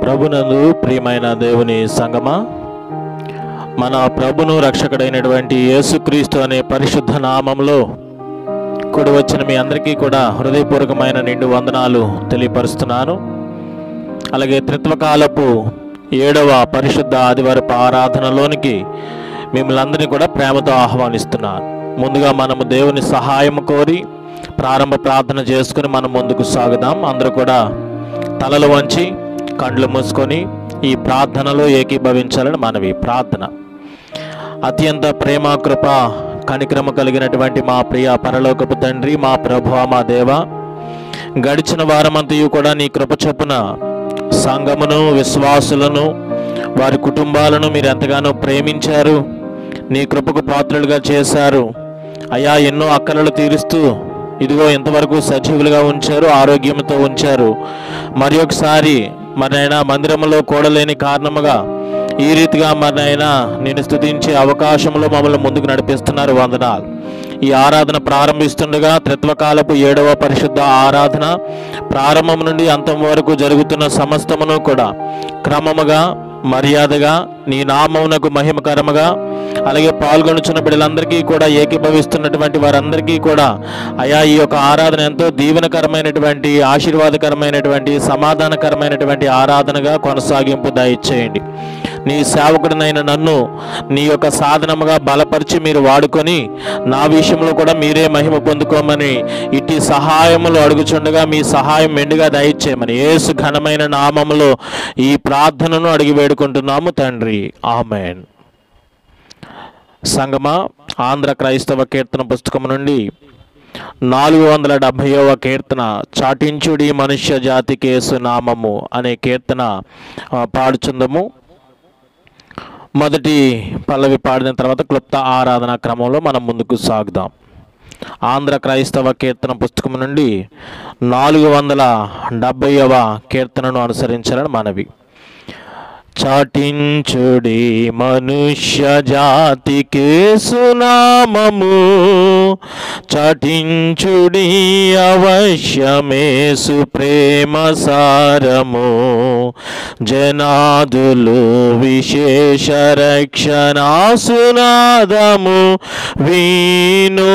ప్రభునందు ప్రియమైన దేవుని సంగమా మన ప్రభును రక్షకుడైనటువంటి యేసుక్రీస్తు అనే పరిశుద్ధ నామంలో కూడి వచ్చిన మీ అందరికీ కూడా హృదయపూర్వకమైన నిండు వందనాలు తెలియపరుస్తున్నాను అలాగే త్రిత్వకాలపు ఏడవ పరిశుద్ధ ఆదివారపు ఆరాధనలోనికి మిమ్మల్ని అందరినీ కూడా ప్రేమతో ఆహ్వానిస్తున్నాను ముందుగా మనము దేవుని సహాయం కోరి ప్రారంభ ప్రార్థన చేసుకుని మనం ముందుకు సాగుదాం అందరూ కూడా తలలు వంచి కండ్లు మూసుకొని ఈ ప్రార్థనలో ఏకీభవించాలని మనవి ప్రార్థన అత్యంత ప్రేమ కృప కనిక్రమ కలిగినటువంటి మా ప్రియ పరలోకపు తండ్రి మా ప్రభు మా దేవ గడిచిన వారమంతయు కూడా నీ కృప చొప్పున సంఘమును విశ్వాసులను వారి కుటుంబాలను మీరు ఎంతగానో ప్రేమించారు నీ కృపకు పాత్రలుగా చేశారు అయా ఎన్నో అక్కరలు తీరుస్తూ ఇదిగో ఇంతవరకు సజీవులుగా ఉంచారు ఆరోగ్యంతో ఉంచారు మరి ఒకసారి మరైనా మందిరంలో కూడలేని కారణముగా ఈ రీతిగా మరైనా నేను స్తుతించే అవకాశంలో మమ్మల్ని ముందుకు నడిపిస్తున్నారు వందనాలు ఈ ఆరాధన ప్రారంభిస్తుండగా త్రిత్వకాలపు ఏడవ పరిశుద్ధ ఆరాధన ప్రారంభం నుండి అంతం వరకు జరుగుతున్న సమస్తమును కూడా క్రమముగా మర్యాదగా నీ నామమునకు మహిమకరముగా అలాగే పాల్గొనుచున్న బిడ్డలందరికీ కూడా ఏకీభవిస్తున్నటువంటి వారందరికీ కూడా అయా ఈ యొక్క ఆరాధన ఎంతో దీవెనకరమైనటువంటి ఆశీర్వాదకరమైనటువంటి సమాధానకరమైనటువంటి ఆరాధనగా కొనసాగింపు దయచేయండి నీ సేవకుడినైన నన్ను నీ యొక్క సాధనముగా బలపరిచి మీరు వాడుకొని నా విషయంలో కూడా మీరే మహిమ పొందుకోమని ఇట్టి సహాయములు అడుగుచుండగా మీ సహాయం మెండుగా దయచేయమని యేసు ఘనమైన నామములో ఈ ప్రార్థనను అడిగి వేడుకుంటున్నాము తండ్రి ఆమెన్ సంగమా ఆంధ్ర క్రైస్తవ కీర్తన పుస్తకం నుండి నాలుగు వందల డెబ్భైవ కీర్తన చాటించుడి మనుష్య జాతి కేసు నామము అనే కీర్తన ఆ, పాడుచుందము మొదటి పల్లవి పాడిన తర్వాత క్లుప్త ఆరాధన క్రమంలో మనం ముందుకు సాగుదాం ఆంధ్ర క్రైస్తవ కీర్తన పుస్తకం నుండి నాలుగు వందల డెబ్భైవ కీర్తనను అనుసరించాలని మనవి చాటించుడి మనుష్య జాతికి సునామము చాటించుడి అవశ్యమేసు ప్రేమ సారము జనాదులు విశేష రక్షణ సునాదము వీను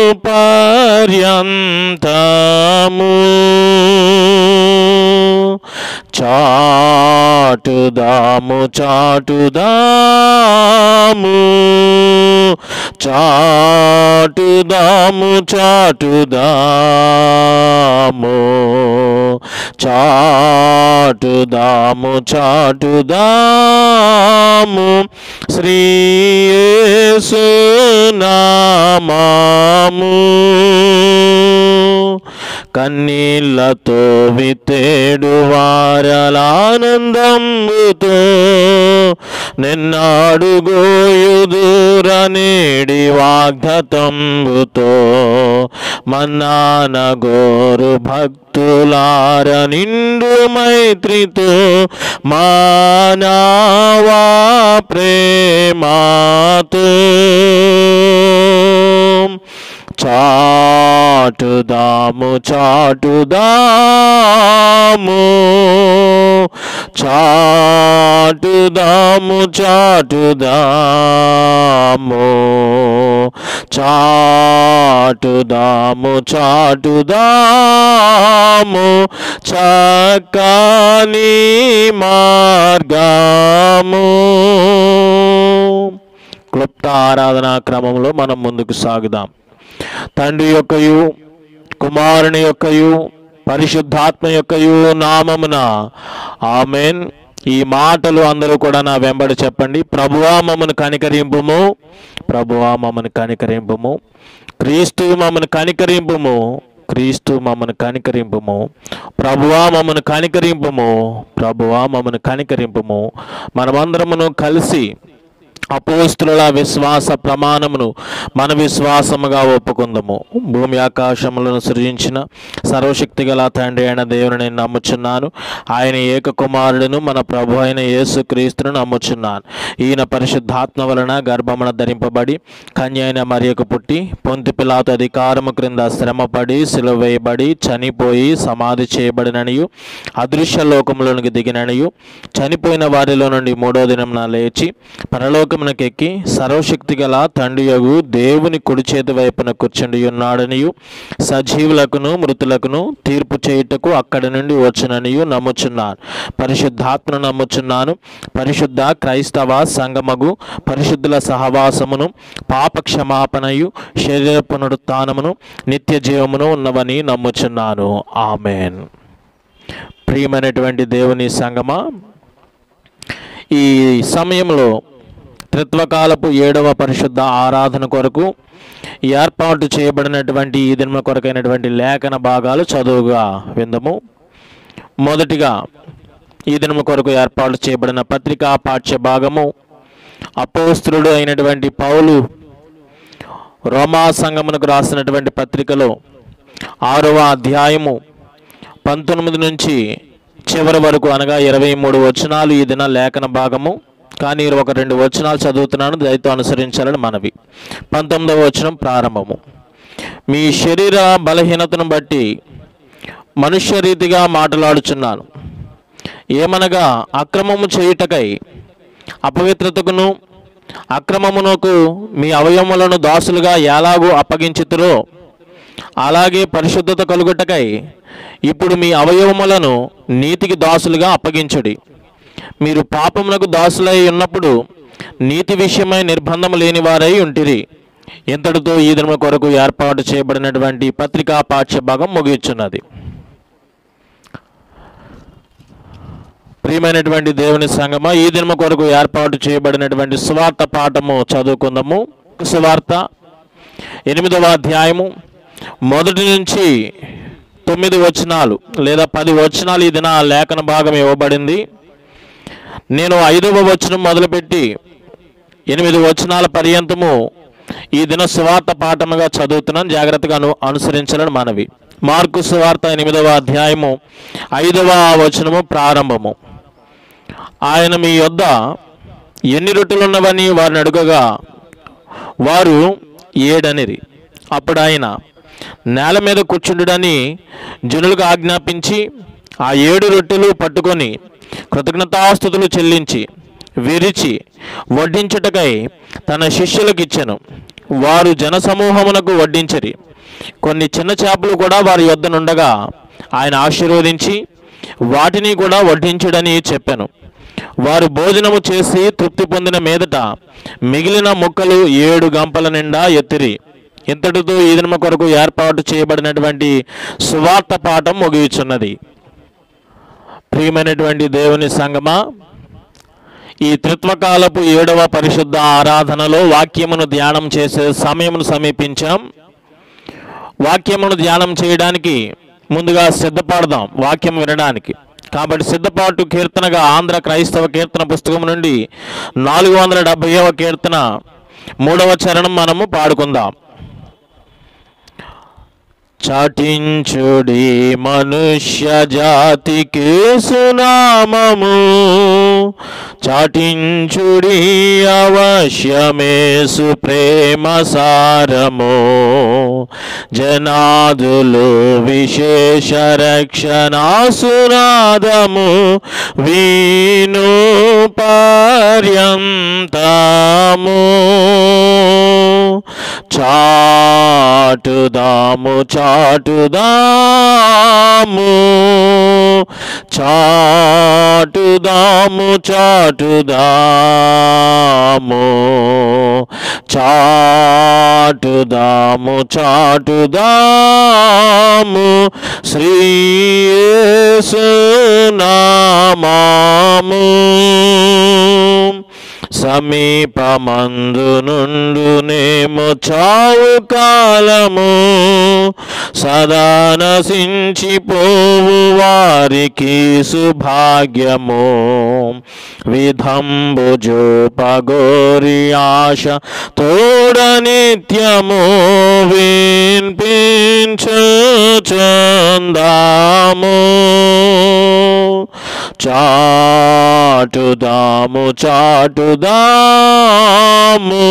పర్యంతము చాటుదాము చాటుదాము చాటుదాము చాటుదాము చాటుదాము చాటుదాము శ్రీయేసు నామాము కన్నీళ్లతో వితేడు వారలానందముతో నిన్నాడు గోయుదూర నేడి వాగ్దతంబుతో మన్నాన గోరు భక్తులార నిండు మైత్రితో మానవా ప్రేమాతో చాటుదాము చాటుదాము చాటుదాము చాటుదాము చాటుదాము చాటుదాము చక్కని మార్గము క్లుప్త ఆరాధనా క్రమంలో మనం ముందుకు సాగుదాం తండ్రి యొక్కయు కుమారుని యొక్కయు పరిశుద్ధాత్మ యొక్కయు నామమున ఆమెన్ ఈ మాటలు అందరూ కూడా నా వెంబడి చెప్పండి ప్రభువా మమ్మను కనికరింపుము ప్రభువా మమ్మను కనికరింపుము క్రీస్తు మమ్మను కనికరింపుము క్రీస్తు మమ్మను కనికరింపుము ప్రభువా మమ్మను కనికరింపుము ప్రభువా మమ్మను కనికరింపుము మనమందరమును కలిసి అపోస్తుల విశ్వాస ప్రమాణమును మన విశ్వాసముగా ఒప్పుకుందము భూమి ఆకాశములను సృజించిన సర్వశక్తి గల తండ్రి అయిన దేవుని నేను నమ్ముచున్నాను ఆయన ఏక కుమారుడును మన ప్రభు అయిన యేసుక్రీస్తును నమ్ముచున్నాను ఈయన పరిశుద్ధాత్మ వలన గర్భమున ధరింపబడి కన్య అయిన మరియకు పుట్టి పొంతి పిలాతు అధికారము క్రింద శ్రమపడి సిలువ వేయబడి చనిపోయి సమాధి చేయబడిననియు అదృశ్య లోకములోనికి దిగిననియు చనిపోయిన వారిలో నుండి మూడో దినమున లేచి పరలోకమునకెక్కి సర్వశక్తి గల తండ్రియగు దేవుని కుడి చేతి వైపున కూర్చుండి ఉన్నాడనియు సజీవులకును మృతులకును తీర్పు చేయుటకు అక్కడి నుండి వచ్చుననియు నమ్ముచున్నాను పరిశుద్ధాత్మను నమ్ముచున్నాను పరిశుద్ధ క్రైస్తవ సంగమగు పరిశుద్ధుల సహవాసమును పాప క్షమాపణయు శరీర పునరుత్నమును నిత్య జీవమును ఉన్నవని నమ్ముచున్నాను ఆమెన్ ప్రియమైనటువంటి దేవుని సంగమా ఈ సమయంలో త్రిత్వకాలపు ఏడవ పరిశుద్ధ ఆరాధన కొరకు ఏర్పాటు చేయబడినటువంటి ఈ దిన కొరకైనటువంటి లేఖన భాగాలు చదువుగా విందము మొదటిగా ఈ దినము కొరకు ఏర్పాటు చేయబడిన పత్రికా పాఠ్య భాగము అపోస్తుడు అయినటువంటి పౌలు రోమా సంగమునకు రాసినటువంటి పత్రికలో ఆరవ అధ్యాయము పంతొమ్మిది నుంచి చివరి వరకు అనగా ఇరవై మూడు వచనాలు ఈ దిన లేఖన భాగము కానీ ఒక రెండు వచనాలు చదువుతున్నాను దయతో అనుసరించాలని మనవి పంతొమ్మిదవ వచనం ప్రారంభము మీ శరీర బలహీనతను బట్టి మనుష్య రీతిగా మాట్లాడుచున్నాను ఏమనగా అక్రమము చేయుటకై అపవిత్రతకును అక్రమమునకు మీ అవయవములను దాసులుగా ఎలాగూ అప్పగించుతురో అలాగే పరిశుద్ధత కలుగుటకై ఇప్పుడు మీ అవయవములను నీతికి దాసులుగా అప్పగించుడి మీరు పాపమునకు దాసులై ఉన్నప్పుడు నీతి విషయమై నిర్బంధం లేని వారై ఉంటిరి ఇంతటితో ఈ దినము కొరకు ఏర్పాటు చేయబడినటువంటి పత్రికా పాఠ్య భాగం ముగిస్తున్నది ప్రియమైనటువంటి దేవుని సంగమ ఈ దినము కొరకు ఏర్పాటు చేయబడినటువంటి సువార్త పాఠము చదువుకుందాము సువార్త ఎనిమిదవ అధ్యాయము మొదటి నుంచి తొమ్మిది వచనాలు లేదా పది వచనాలు ఈ దిన లేఖన భాగం ఇవ్వబడింది నేను ఐదవ వచనం మొదలుపెట్టి ఎనిమిది వచనాల పర్యంతము ఈ దిన సువార్త పాఠముగా చదువుతున్నాను జాగ్రత్తగా అను అనుసరించాలని మనవి మార్కు సువార్త ఎనిమిదవ అధ్యాయము ఐదవ వచనము ప్రారంభము ఆయన మీ యొద్ద ఎన్ని రొట్టెలున్నవని వారిని అడుగగా వారు ఏడనిరి అప్పుడు ఆయన నేల మీద కూర్చుండుడని జనులకు ఆజ్ఞాపించి ఆ ఏడు రొట్టెలు పట్టుకొని కృతజ్ఞతాస్థుతులు చెల్లించి విరిచి వడ్డించుటకై తన శిష్యులకు ఇచ్చెను వారు జనసమూహమునకు వడ్డించరి కొన్ని చిన్న చేపలు కూడా వారి యొద్దనుండగా ఆయన ఆశీర్వదించి వాటిని కూడా వడ్డించుడని చెప్పాను వారు భోజనము చేసి తృప్తి పొందిన మీదట మిగిలిన ముక్కలు ఏడు గంపల నిండా ఎత్తిరి ఇంతటితో ఈ దినమ కొరకు ఏర్పాటు చేయబడినటువంటి సువార్త పాఠం ముగియుచున్నది ప్రియమైనటువంటి దేవుని సంగమా ఈ త్రిత్వకాలపు ఏడవ పరిశుద్ధ ఆరాధనలో వాక్యమును ధ్యానం చేసే సమయమును సమీపించాం వాక్యమును ధ్యానం చేయడానికి ముందుగా సిద్ధపడదాం వాక్యం వినడానికి కాబట్టి సిద్ధపాటు కీర్తనగా ఆంధ్ర క్రైస్తవ కీర్తన పుస్తకం నుండి నాలుగు వందల డెబ్భైవ కీర్తన మూడవ చరణం మనము పాడుకుందాం చాటించుడి మనుష్య జాతికి సునామము చాటించుడి అవశ్యమేసు ప్రేమ సారము జనాదులు విశేష రక్షణాసునాదము వీను పర్యంతము చాటుదాము చాటుదాము చాటుదాము చాటుదాము చాటుదాము చాటుదాము శ్రీయేసునామాము సమీపమందు నుండునేమో చావు కాలము సదా నశించిపోవు వారికి సుభాగ్యము విధంబు జోపగోరి ఆశ తోడ నిత్యము విన్పించుచుందాము చాటుదాము చాటుదాము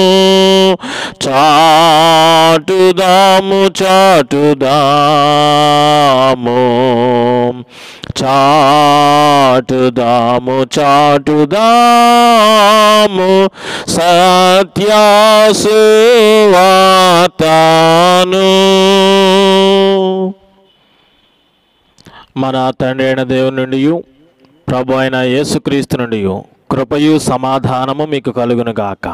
చాటుదాము చాటుదాము చాటుదాము చాటుదాము సత్యాసువాతాను మన తండ్రి అయిన దేవుని నుండి ప్రభు అయిన యేసుక్రీస్తు నుండి కృపయు సమాధానము మీకు కలుగును గాక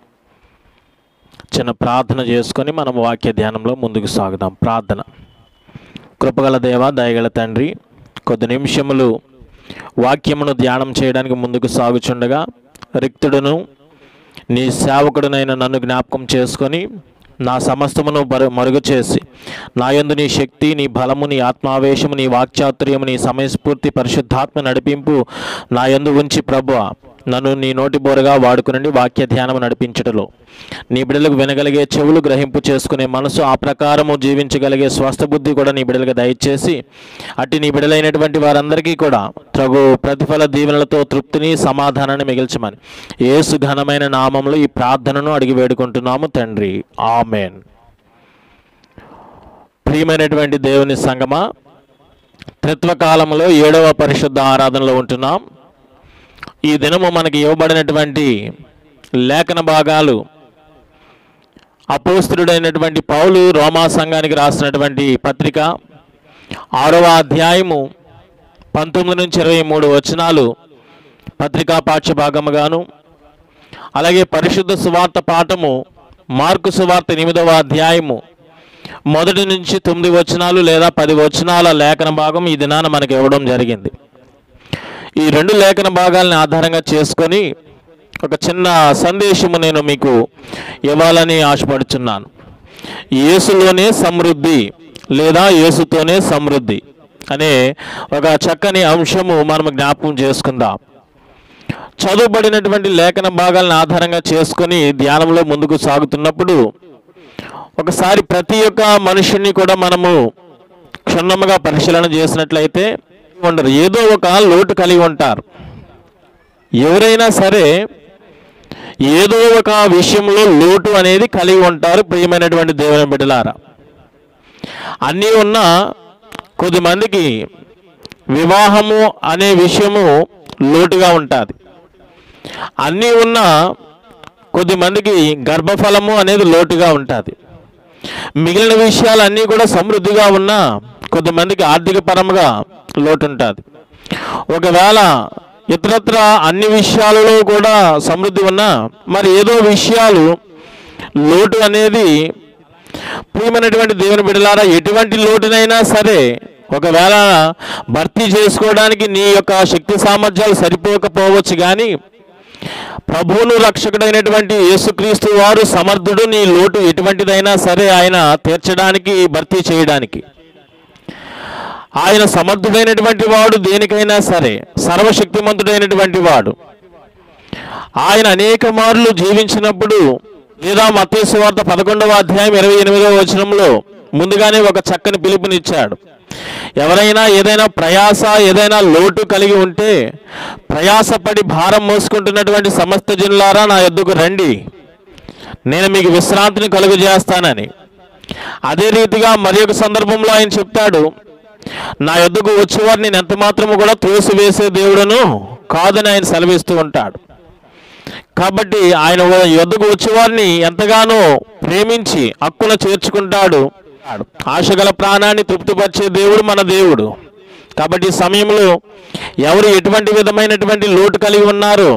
చిన్న ప్రార్థన చేసుకొని మనం వాక్య ధ్యానంలో ముందుకు సాగుదాం ప్రార్థన కృపగల దేవ దయగల తండ్రి కొద్ది నిమిషములు వాక్యమును ధ్యానం చేయడానికి ముందుకు సాగుచుండగా రిక్తుడును నీ సేవకుడునైన నన్ను జ్ఞాపకం చేసుకొని నా సమస్తమును బరు మరుగు చేసి నా యందు నీ శక్తి నీ బలము నీ ఆత్మావేశము నీ వాక్చాతుర్యము నీ సమయస్ఫూర్తి పరిశుద్ధాత్మ నడిపింపు నా యందు ఉంచి ప్రభువ నన్ను నీ నోటి బోరగా వాడుకునండి వాక్య ధ్యానము నడిపించటలో నీ బిడ్డలకు వినగలిగే చెవులు గ్రహింపు చేసుకునే మనసు ఆ ప్రకారము జీవించగలిగే స్వస్థ బుద్ధి కూడా నీ బిడ్డలకు దయచేసి అట్టి నీ బిడ్డలైనటువంటి వారందరికీ కూడా తగు ప్రతిఫల దీవెనలతో తృప్తిని సమాధానాన్ని మిగిల్చమని యేసు ఘనమైన నామంలో ఈ ప్రార్థనను అడిగి వేడుకుంటున్నాము తండ్రి ఆమెన్ ప్రియమైనటువంటి దేవుని సంగమా త్రిత్వకాలంలో ఏడవ పరిశుద్ధ ఆరాధనలో ఉంటున్నాం ఈ దినము మనకి ఇవ్వబడినటువంటి లేఖన భాగాలు అపోస్తుడైనటువంటి పౌలు రోమా సంఘానికి రాసినటువంటి పత్రిక ఆరవ అధ్యాయము పంతొమ్మిది నుంచి ఇరవై మూడు వచనాలు పత్రికా పాఠ్యభాగముగాను అలాగే పరిశుద్ధ సువార్త పాఠము మార్కు సువార్త ఎనిమిదవ అధ్యాయము మొదటి నుంచి తొమ్మిది వచనాలు లేదా పది వచనాల లేఖన భాగం ఈ దినాన మనకి ఇవ్వడం జరిగింది ఈ రెండు లేఖన భాగాల్ని ఆధారంగా చేసుకొని ఒక చిన్న సందేశము నేను మీకు ఇవ్వాలని ఆశపడుచున్నాను యేసులోనే సమృద్ధి లేదా యేసుతోనే సమృద్ధి అనే ఒక చక్కని అంశము మనం జ్ఞాపకం చేసుకుందాం చదువుబడినటువంటి లేఖన భాగాలను ఆధారంగా చేసుకొని ధ్యానంలో ముందుకు సాగుతున్నప్పుడు ఒకసారి ప్రతి ఒక్క మనుషుని కూడా మనము క్షుణ్ణముగా పరిశీలన చేసినట్లయితే ఉండరు ఏదో ఒక లోటు కలిగి ఉంటారు ఎవరైనా సరే ఏదో ఒక విషయంలో లోటు అనేది కలిగి ఉంటారు ప్రియమైనటువంటి దేవుని బిడ్డలారా అన్నీ ఉన్న కొద్దిమందికి వివాహము అనే విషయము లోటుగా ఉంటుంది అన్నీ ఉన్న కొద్దిమందికి గర్భఫలము అనేది లోటుగా ఉంటుంది మిగిలిన విషయాలన్నీ కూడా సమృద్ధిగా ఉన్నా కొంతమందికి ఆర్థిక పరంగా లోటు ఉంటుంది ఒకవేళ ఇతరత్ర అన్ని విషయాలలో కూడా సమృద్ధి ఉన్నా మరి ఏదో విషయాలు లోటు అనేది ప్రియమైనటువంటి దేవుని బిడలారా ఎటువంటి లోటునైనా సరే ఒకవేళ భర్తీ చేసుకోవడానికి నీ యొక్క శక్తి సామర్థ్యాలు సరిపోకపోవచ్చు కానీ ప్రభువును రక్షకుడైనటువంటి యేసుక్రీస్తు వారు సమర్థుడు నీ లోటు ఎటువంటిదైనా సరే ఆయన తీర్చడానికి భర్తీ చేయడానికి ఆయన సమర్థుడైనటువంటి వాడు దేనికైనా సరే సర్వశక్తిమంతుడైనటువంటి వాడు ఆయన అనేక మార్లు జీవించినప్పుడు లేదా మత్తయి వార్త పదకొండవ అధ్యాయం ఇరవై ఎనిమిదవ వచనంలో ముందుగానే ఒక చక్కని పిలుపునిచ్చాడు ఎవరైనా ఏదైనా ప్రయాస ఏదైనా లోటు కలిగి ఉంటే ప్రయాసపడి భారం మోసుకుంటున్నటువంటి సమస్త జనులారా నా ఎద్దుకు రండి నేను మీకు విశ్రాంతిని కలుగజేస్తానని అదే రీతిగా మరి ఒక సందర్భంలో ఆయన చెప్తాడు నా యొద్దకు వచ్చేవారు నేను ఎంత మాత్రము కూడా త్రోసివేసే దేవుడను కాదని ఆయన సెలవిస్తూ ఉంటాడు కాబట్టి ఆయన యొద్దకు వచ్చేవారిని ఎంతగానో ప్రేమించి హక్కున చేర్చుకుంటాడు ఆశగల ప్రాణాన్ని తృప్తిపరిచే దేవుడు మన దేవుడు కాబట్టి ఈ సమయంలో ఎవరు ఎటువంటి విధమైనటువంటి లోటు కలిగి ఉన్నారో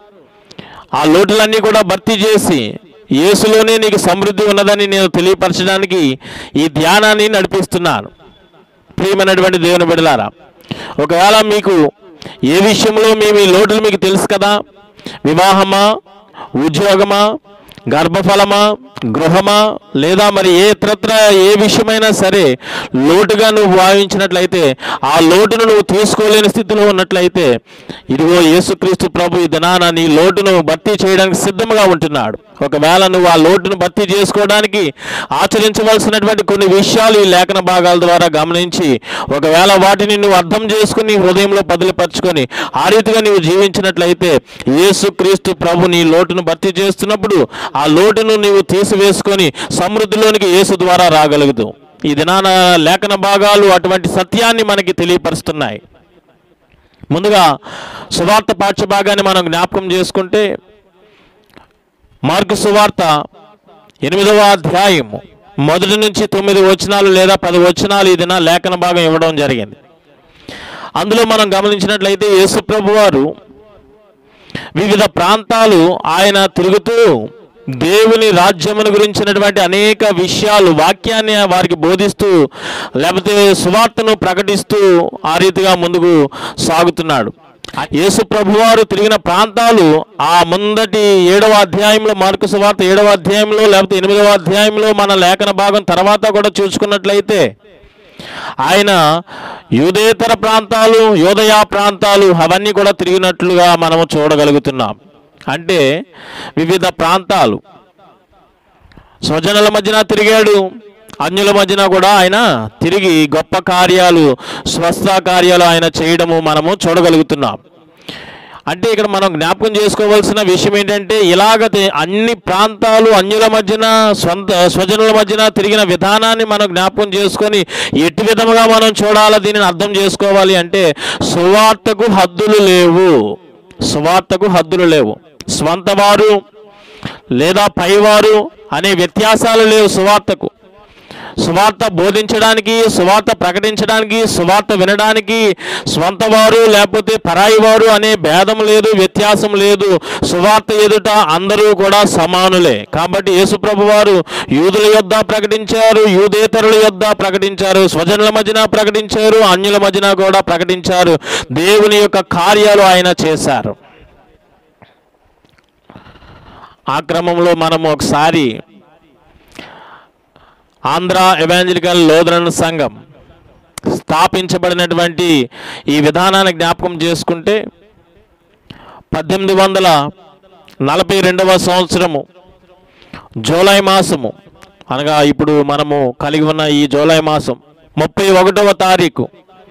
ఆ లోటులన్నీ కూడా భర్తీ చేసి యేసులోనే నీకు సమృద్ధి ఉన్నదని నేను తెలియపరచడానికి ఈ ధ్యానాన్ని నడిపిస్తున్నాను ప్రియమైనటువంటి దేవుని బిడలారా ఒకవేళ మీకు ఏ విషయంలో మీ మీ లోటులు మీకు తెలుసు కదా వివాహమా ఉద్యోగమా గర్భఫలమా గృహమా లేదా మరి ఏ ఇతరత్ర ఏ విషయమైనా సరే లోటుగా నువ్వు భావించినట్లయితే ఆ లోటును నువ్వు తీసుకోలేని స్థితిలో ఉన్నట్లయితే ఇదిగో యేసుక్రీస్తు ప్రభు ఈ దినాన నీ లోటును భర్తీ చేయడానికి సిద్ధంగా ఉంటున్నాడు ఒకవేళ నువ్వు ఆ లోటును భర్తీ చేసుకోవడానికి ఆచరించవలసినటువంటి కొన్ని విషయాలు ఈ లేఖన భాగాల ద్వారా గమనించి ఒకవేళ వాటిని నువ్వు అర్థం చేసుకుని హృదయంలో బదిలిపరచుకొని ఆ రీతిగా నీవు జీవించినట్లయితే యేసుక్రీస్తు ప్రభు నీ లోటును భర్తీ చేస్తున్నప్పుడు ఆ లోటును నీవు తీసివేసుకొని సమృద్ధిలోనికి యేసు ద్వారా రాగలుగుతావు ఈ దినాన లేఖన భాగాలు అటువంటి సత్యాన్ని మనకి తెలియపరుస్తున్నాయి ముందుగా సువార్త పాఠ్య భాగాన్ని మనం జ్ఞాపకం చేసుకుంటే మార్కు సువార్త ఎనిమిదవ అధ్యాయము మొదటి నుంచి తొమ్మిది వచనాలు లేదా పది వచనాలు ఈ దిన లేఖన భాగం ఇవ్వడం జరిగింది అందులో మనం గమనించినట్లయితే యేసుప్రభు వారు వివిధ ప్రాంతాలు ఆయన తిరుగుతూ దేవుని రాజ్యమును గురించినటువంటి అనేక విషయాలు వాక్యాన్ని వారికి బోధిస్తూ లేకపోతే సువార్తను ప్రకటిస్తూ ఆ రీతిగా ముందుకు సాగుతున్నాడు యేసు ప్రభువారు తిరిగిన ప్రాంతాలు ఆ ముందటి ఏడవ అధ్యాయంలో మార్కు సువార్త ఏడవ అధ్యాయంలో లేకపోతే ఎనిమిదవ అధ్యాయంలో మన లేఖన భాగం తర్వాత కూడా చూసుకున్నట్లయితే ఆయన యూదేతర ప్రాంతాలు యోదయా ప్రాంతాలు అవన్నీ కూడా తిరిగినట్లుగా మనము చూడగలుగుతున్నాం అంటే వివిధ ప్రాంతాలు స్వజనుల మధ్యన తిరిగాడు అన్యుల మధ్యన కూడా ఆయన తిరిగి గొప్ప కార్యాలు స్వస్థ కార్యాలు ఆయన చేయడము మనము చూడగలుగుతున్నాం అంటే ఇక్కడ మనం జ్ఞాపకం చేసుకోవాల్సిన విషయం ఏంటంటే ఇలాగ తే- అన్ని ప్రాంతాలు అన్యుల మధ్యన సొంత స్వజనుల మధ్యన తిరిగిన విధానాన్ని మనం జ్ఞాపకం చేసుకొని ఎట్టి విధముగా మనం చూడాలి దీనిని అర్థం చేసుకోవాలి అంటే సువార్తకు హద్దులు లేవు సువార్తకు హద్దులు లేవు స్వంత వారు లేదా పైవారు అనే వ్యత్యాసాలు లేవు సువార్తకు సువార్త బోధించడానికి సువార్త ప్రకటించడానికి సువార్త వినడానికి స్వంత వారు లేకపోతే పరాయి వారు అనే భేదం లేదు వ్యత్యాసం లేదు సువార్త ఎదుట అందరూ కూడా సమానులే కాబట్టి యేసుప్రభు వారు యూదుల యొద్ద ప్రకటించారు యూదేతరుల యొద్ద ప్రకటించారు స్వజనుల మధ్యన ప్రకటించారు అన్యుల మధ్యన కూడా ప్రకటించారు దేవుని యొక్క కార్యాలు ఆయన చేశారు ఆ క్రమంలో మనం ఒకసారి ఆంధ్ర ఎవాంజలికల్ లోదరన్ సంఘం స్థాపించబడినటువంటి ఈ విధానాన్ని జ్ఞాపకం చేసుకుంటే పద్దెనిమిది వందల నలభై రెండవ సంవత్సరము జూలై మాసము అనగా ఇప్పుడు మనము కలిగి ఉన్న ఈ జూలై మాసం ముప్పై ఒకటవ తారీఖు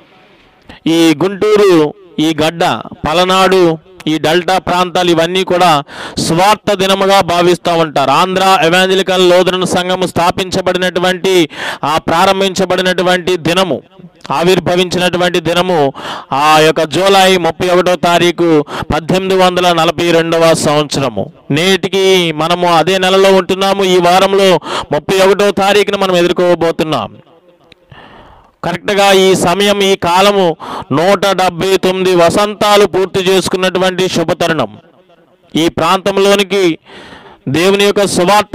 ఈ గుంటూరు ఈ గడ్డ పలనాడు ఈ డెల్టా ప్రాంతాలు ఇవన్నీ కూడా స్వార్థ దినముగా భావిస్తూ ఉంటారు ఆంధ్ర ఎవాంజలికల్ లోదరన్ సంఘము స్థాపించబడినటువంటి ఆ ప్రారంభించబడినటువంటి దినము ఆవిర్భవించినటువంటి దినము ఆ యొక్క జూలై ముప్పై ఒకటో తారీఖు పద్దెనిమిది వందల నలభై రెండవ సంవత్సరము నేటికి మనము అదే నెలలో ఉంటున్నాము ఈ వారంలో ముప్పై ఒకటో తారీఖున మనం ఎదుర్కోబోతున్నాం కరెక్ట్గా ఈ సమయం ఈ కాలము నూట డెబ్బై తొమ్మిది వసంతాలు పూర్తి చేసుకున్నటువంటి శుభతరుణం ఈ ప్రాంతంలోనికి దేవుని యొక్క సువార్త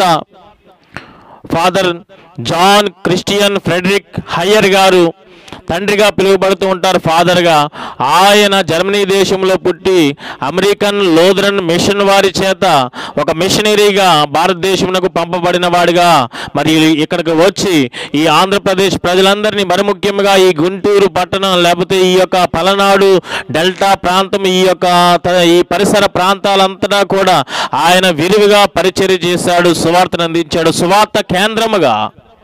father John Christian Frederick Heyer గారు తండ్రిగా పిలువబడుతూ ఉంటారు ఫాదర్గా ఆయన జర్మనీ దేశంలో పుట్టి అమెరికన్ లోదరన్ మిషన్ వారి చేత ఒక మిషనరీగా భారతదేశంలో పంపబడిన వాడిగా మరి ఇక్కడికి వచ్చి ఈ ఆంధ్రప్రదేశ్ ప్రజలందరినీ మరి ముఖ్యంగా ఈ గుంటూరు పట్టణం లేకపోతే ఈ యొక్క పలనాడు డెల్టా ప్రాంతం ఈ యొక్క త- ఈ పరిసర ప్రాంతాలంతటా కూడా ఆయన విరివిగా పరిచర్య చేశాడు సువార్తను అందించాడు సువార్త కేంద్రముగా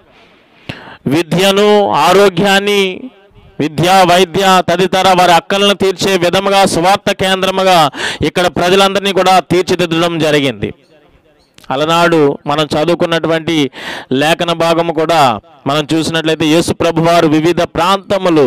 విద్యను ఆరోగ్యాన్ని విద్య వైద్య తదితర వారి అక్కలను తీర్చే విధముగా సువార్త కేంద్రముగా ఇక్కడ ప్రజలందరినీ కూడా తీర్చిదిద్దడం జరిగింది అలనాడు మనం చదువుకున్నటువంటి లేఖన భాగము కూడా మనం చూసినట్లయితే యేసు ప్రభు వారు వివిధ ప్రాంతములు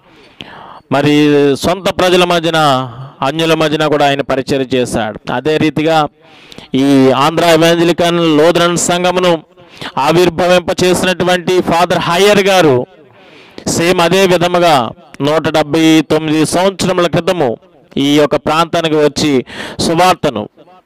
మరి సొంత ప్రజల మధ్యన అన్యుల మధ్యన కూడా ఆయన పరిచయం చేశాడు అదే రీతిగా ఈ ఆంధ్ర ఎవాంజలికన్ లోదరన్ సంఘమును ఆవిర్భవింప చేసినటువంటి ఫాదర్ హయ్యర్ గారు సేమ్ అదే విధముగా నూట డెబ్బై తొమ్మిది సంవత్సరముల క్రితము ఈ యొక్క ప్రాంతానికి వచ్చి సువార్తను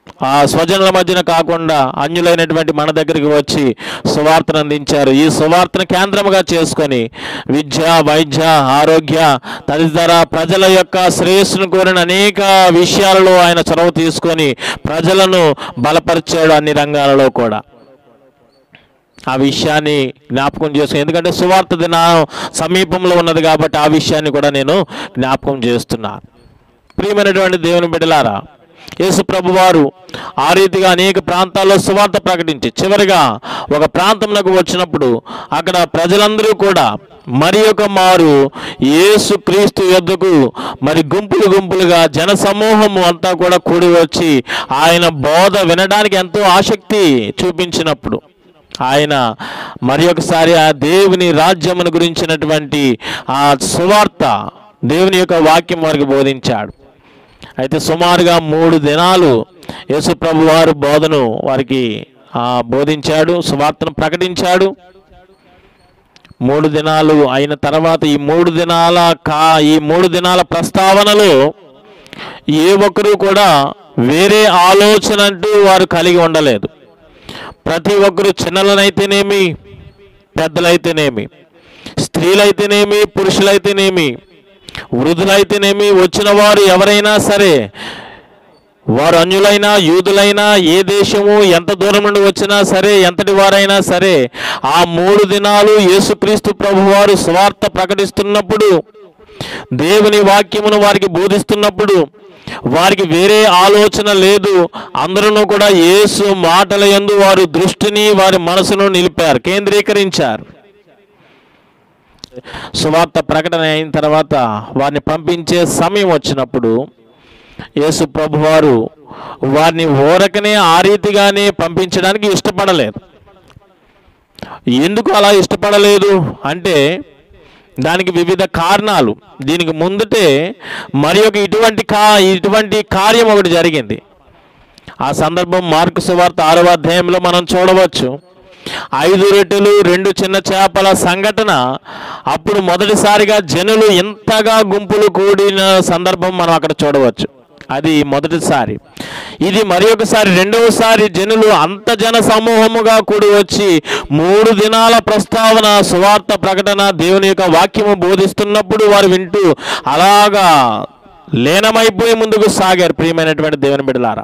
ఆ స్వజనుల మధ్యన కాకుండా అన్యులైనటువంటి మన దగ్గరికి వచ్చి సువార్తను అందించారు ఈ సువార్తను కేంద్రముగా చేసుకొని విద్య వైద్య ఆరోగ్య తదితర ప్రజల యొక్క శ్రేయస్సును కోరిన అనేక విషయాలలో ఆయన చొరవ తీసుకొని ప్రజలను బలపరిచాడు అన్ని రంగాలలో కూడా ఆ విషయాన్ని జ్ఞాపకం చేసుకుని ఎందుకంటే సువార్త దినం సమీపంలో ఉన్నది కాబట్టి ఆ విషయాన్ని కూడా నేను జ్ఞాపకం చేస్తున్నాను ప్రియమైనటువంటి దేవుని బిడ్డలారా యేసు ప్రభు వారు ఆ రీతిగా అనేక ప్రాంతాల్లో సువార్త ప్రకటించి చివరిగా ఒక ప్రాంతంలోకి వచ్చినప్పుడు అక్కడ ప్రజలందరూ కూడా మరి ఒక మారు యేసు క్రీస్తు యొద్దకు మరి గుంపులు గుంపులుగా జన సమూహము అంతా కూడా కూడి వచ్చి ఆయన బోధ వినడానికి ఎంతో ఆసక్తి చూపించినప్పుడు ఆయన మరి ఒకసారి ఆ దేవుని రాజ్యమును గురించినటువంటి ఆ సువార్త దేవుని యొక్క వాక్యం వారికి బోధించాడు అయితే సుమారుగా మూడు దినాలు యేసు ప్రభు వారు బోధను వారికి ఆ, బోధించాడు సువార్తను ప్రకటించాడు మూడు దినాలు అయిన తర్వాత ఈ మూడు దినాల కా ఈ మూడు దినాల ప్రస్తావనలో ఏ ఒక్కరూ కూడా వేరే ఆలోచన అంటూ వారు కలిగి ఉండలేదు ప్రతి ఒక్కరు చిన్నలనైతేనేమి పెద్దలైతేనేమి స్త్రీలైతేనేమి పురుషులైతేనేమి వృద్ధులైతేనేమి వచ్చిన వారు ఎవరైనా సరే వారు అన్యులైనా యూదులైనా ఏ దేశము ఎంత దూరం నుండి వచ్చినా సరే ఎంతటి వారైనా సరే ఆ మూడు దినాలు యేసుక్రీస్తు ప్రభువారు స్వార్థ ప్రకటిస్తున్నప్పుడు దేవుని వాక్యమును వారికి బోధిస్తున్నప్పుడు వారికి వేరే ఆలోచన లేదు అందరూ కూడా యేసు మాటల యందు వారు దృష్టిని వారి మనసును నిలిపారు కేంద్రీకరించారు సువార్త ప్రకటన అయిన తర్వాత వారిని పంపించే సమయం వచ్చినప్పుడు యేసు ప్రభువారు వారిని ఓరకనే ఆ రీతిగానే పంపించడానికి ఇష్టపడలేదు ఎందుకు అలా ఇష్టపడలేదు అంటే దానికి వివిధ కారణాలు దీనికి ముందుటే మరి ఒక ఇటువంటి కా ఇటువంటి కార్యం ఒకటి జరిగింది ఆ సందర్భం మార్కు సువార్త ఆరవ అధ్యాయంలో మనం చూడవచ్చు ఐదు రొట్టెలు రెండు చిన్న చేపల సంఘటన అప్పుడు మొదటిసారిగా జనులు ఎంతగా గుంపులు కూడిన సందర్భం మనం అక్కడ చూడవచ్చు అది మొదటిసారి ఇది మరి ఒకసారి రెండవసారి జనులు అంత జన సమూహముగా కూడి వచ్చి మూడు దినాల ప్రస్తావన సువార్త ప్రకటన దేవుని యొక్క వాక్యము బోధిస్తున్నప్పుడు వారు వింటూ అలాగా లీనమైపోయి ముందుకు సాగారు ప్రియమైనటువంటి దేవుని బిడ్డలారా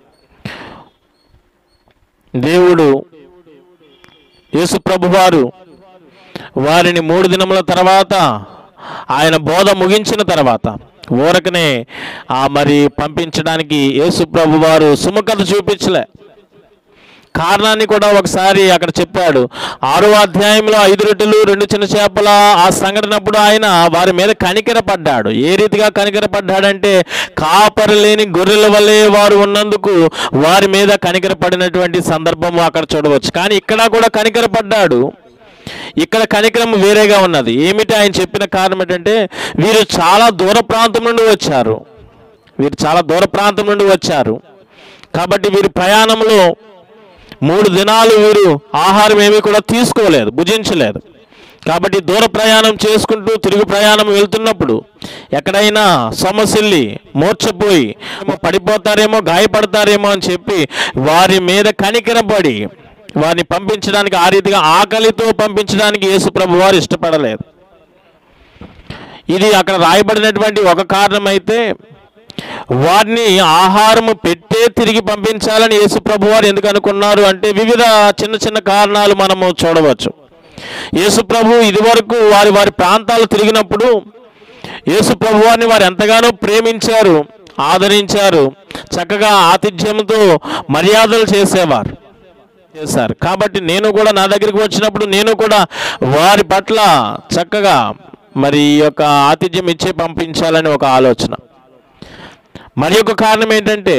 దేవుడు యేసు ప్రభువారు వారిని మూడు దినముల తర్వాత ఆయన బోధ ముగించిన తర్వాత ఊరకనే ఆ మరి పంపించడానికి యేసు ప్రభు వారు సుముఖత చూపించలే కారణాన్ని కూడా ఒకసారి అక్కడ చెప్పాడు ఆరో అధ్యాయంలో ఐదు రొట్టెలు రెండు చిన్న చేపల ఆ సంఘటనప్పుడు ఆయన వారి మీద కనికరపడ్డాడు ఏ రీతిగా కనికరపడ్డాడంటే కాపరి లేని గొర్రెల వల్లే వారు ఉన్నందుకు వారి మీద కనికరపడినటువంటి సందర్భం అక్కడ చూడవచ్చు కానీ ఇక్కడ కూడా కనికరపడ్డాడు ఇక్కడ కనికరం వేరేగా ఉన్నది ఏమిటి ఆయన చెప్పిన కారణం ఏంటంటే వీరు చాలా దూర ప్రాంతం నుండి వచ్చారు వీరు చాలా దూర ప్రాంతం నుండి వచ్చారు కాబట్టి వీరి ప్రయాణంలో మూడు దినాలు వీరు ఆహారం ఏమీ కూడా తీసుకోలేదు భుజించలేదు కాబట్టి దూర ప్రయాణం చేసుకుంటూ తిరుగు ప్రయాణం వెళ్తున్నప్పుడు ఎక్కడైనా సొమసిల్లి మూర్చపోయి ఏమో పడిపోతారేమో గాయపడతారేమో అని చెప్పి వారి మీద కనికరపడి వారిని పంపించడానికి ఆ రీతిగా ఆకలితో పంపించడానికి యేసు ప్రభు వారు ఇష్టపడలేదు ఇది అక్కడ రాయబడినటువంటి ఒక కారణం అయితే వారిని ఆహారము పెట్టే తిరిగి పంపించాలని యేసు ప్రభు వారు ఎందుకు అనుకున్నారు అంటే వివిధ చిన్న చిన్న కారణాలు మనము చూడవచ్చు యేసు ప్రభు ఇదివరకు వారి వారి ప్రాంతాలు తిరిగినప్పుడు యేసు ప్రభు వారిని వారు ఎంతగానో ప్రేమించారు ఆదరించారు చక్కగా ఆతిథ్యంతో మర్యాదలు చేసేవారు చేశారు కాబట్టి నేను కూడా నా దగ్గరికి వచ్చినప్పుడు నేను కూడా వారి పట్ల చక్కగా మరి ఈ యొక్క ఆతిథ్యం ఇచ్చే పంపించాలని ఒక ఆలోచన మరి ఒక కారణం ఏంటంటే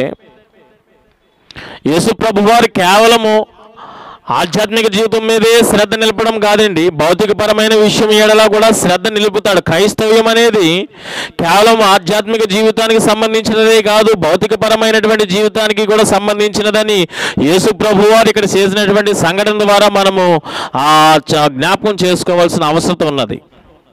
యేసు ప్రభు వారు కేవలము ఆధ్యాత్మిక జీవితం మీదే శ్రద్ధ నిలపడం కాదండి భౌతికపరమైన విషయం ఏడలా కూడా శ్రద్ధ నిలుపుతాడు క్రైస్తవ్యం అనేది కేవలం ఆధ్యాత్మిక జీవితానికి సంబంధించినదే కాదు భౌతికపరమైనటువంటి జీవితానికి కూడా సంబంధించినదని యేసు ప్రభు వారు ఇక్కడ చేసినటువంటి సంఘటన ద్వారా మనము ఆ చ- జ్ఞాపకం చేసుకోవాల్సిన అవసరం ఉన్నది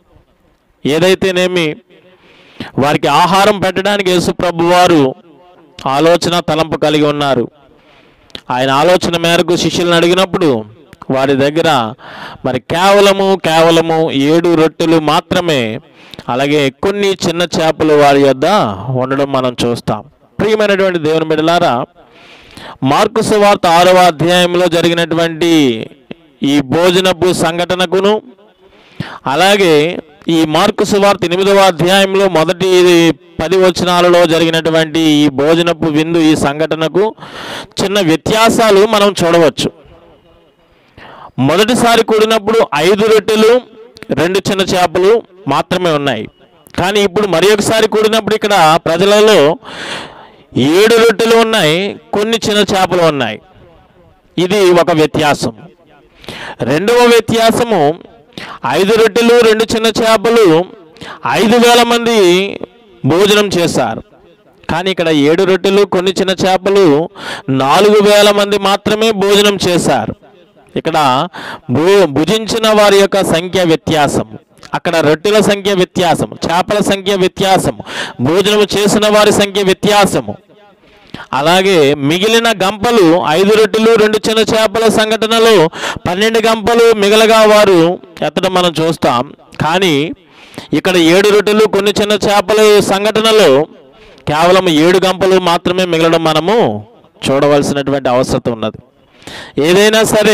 ఏదైతేనేమి వారికి ఆహారం పెట్టడానికి యేసు ప్రభు వారు ఆలోచన తలంపు కలిగి ఉన్నారు ఆయన ఆలోచన మేరకు శిష్యులను అడిగినప్పుడు వారి దగ్గర మరి కేవలము కేవలము ఏడు రొట్టెలు మాత్రమే అలాగే కొన్ని చిన్న చేపలు వారి యొద్ద ఉండడం మనం చూస్తాం ప్రియమైనటువంటి దేవుని బిడ్డలారా మార్కు సువార్త ఆరవ అధ్యాయంలో జరిగినటువంటి ఈ భోజనపు సంఘటనకును అలాగే ఈ మార్కు సువార్త ఎనిమిదవ అధ్యాయంలో మొదటి పది వచనాలలో జరిగినటువంటి ఈ భోజనపు విందు ఈ సంఘటనకు చిన్న వ్యత్యాసాలు మనం చూడవచ్చు మొదటిసారి కూడినప్పుడు ఐదు రొట్టెలు రెండు చిన్న చేపలు మాత్రమే ఉన్నాయి కానీ ఇప్పుడు మరి ఒకసారి కూడినప్పుడు ఇక్కడ ప్రజలలో ఏడు రొట్టెలు ఉన్నాయి కొన్ని చిన్న చేపలు ఉన్నాయి ఇది ఒక వ్యత్యాసం రెండవ వ్యత్యాసము ఐదు రొట్టెలు రెండు చిన్న చేపలు ఐదు వేల మంది భోజనం చేశారు కానీ ఇక్కడ ఏడు రొట్టెలు కొన్ని చిన్న చేపలు నాలుగు వేల మంది మాత్రమే భోజనం చేశారు ఇక్కడ భూ భుజించిన వారి యొక్క సంఖ్య వ్యత్యాసం అక్కడ రొట్టెల సంఖ్య వ్యత్యాసము చేపల సంఖ్య వ్యత్యాసము భోజనం చేసిన వారి సంఖ్య వ్యత్యాసము అలాగే మిగిలిన గంపలు ఐదు రొట్టెలు రెండు చిన్న చేపల సంఘటనలో పన్నెండు గంపలు మిగలగా వారు ఎత్తడం మనం చూస్తాం కానీ ఇక్కడ ఏడు రొట్టెలు కొన్ని చిన్న చేపల సంఘటనలో కేవలం ఏడు గంపలు మాత్రమే మిగలడం మనము చూడవలసినటువంటి అవసరం ఉన్నది ఏదైనా సరే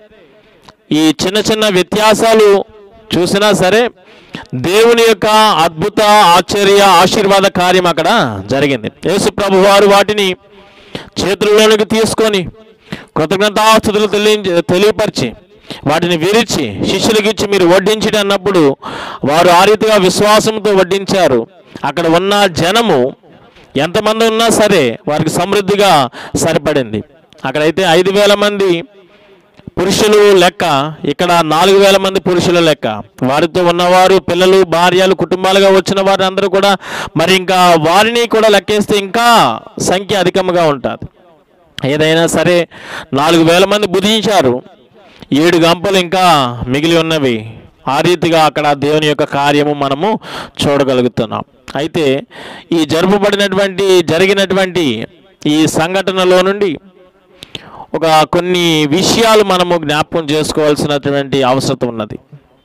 ఈ చిన్న చిన్న వ్యత్యాసాలు చూసినా సరే దేవుని యొక్క అద్భుత ఆశ్చర్య ఆశీర్వాద కార్యం అక్కడ జరిగింది యేసు ప్రభు వారు వాటిని చేతుల్లోనికి తీసుకొని కృతజ్ఞతాస్తుతులు తెలియ తెలియపరిచి వాటిని విరిచి శిష్యులకి ఇచ్చి మీరు వడ్డించడం అన్నప్పుడు వారు ఆ రీతిగా విశ్వాసంతో వడ్డించారు అక్కడ ఉన్న జనము ఎంతమంది ఉన్నా సరే వారికి సమృద్ధిగా సరిపడింది అక్కడైతే ఐదు వేల మంది పురుషులు లెక్క ఇక్కడ నాలుగు వేల మంది పురుషుల లెక్క వారితో ఉన్నవారు పిల్లలు భార్యలు కుటుంబాలుగా వచ్చిన వారు అందరూ కూడా మరి ఇంకా వారిని కూడా లెక్కేస్తే ఇంకా సంఖ్య అధికంగా ఉంటుంది ఏదైనా సరే నాలుగు వేల మంది బుధించారు ఏడు గంపలు ఇంకా మిగిలి ఉన్నవి ఆ రీతిగా అక్కడ దేవుని యొక్క కార్యము మనము చూడగలుగుతున్నాం అయితే ఈ జరుపబడినటువంటి జరిగినటువంటి ఈ సంఘటనలో నుండి ఒక కొన్ని విషయాలు మనము జ్ఞాపకం చేసుకోవాల్సినటువంటి అవసరం ఉన్నది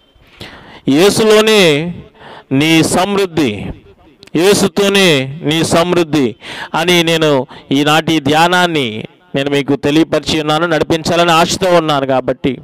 యేసులోనే నీ సమృద్ధి యేసుతోనే నీ సమృద్ధి అని నేను ఈనాటి ధ్యానాన్ని నేను మీకు తెలియపరిచి ఉన్నాను నడిపించాలని ఆశతో ఉన్నాను కాబట్టి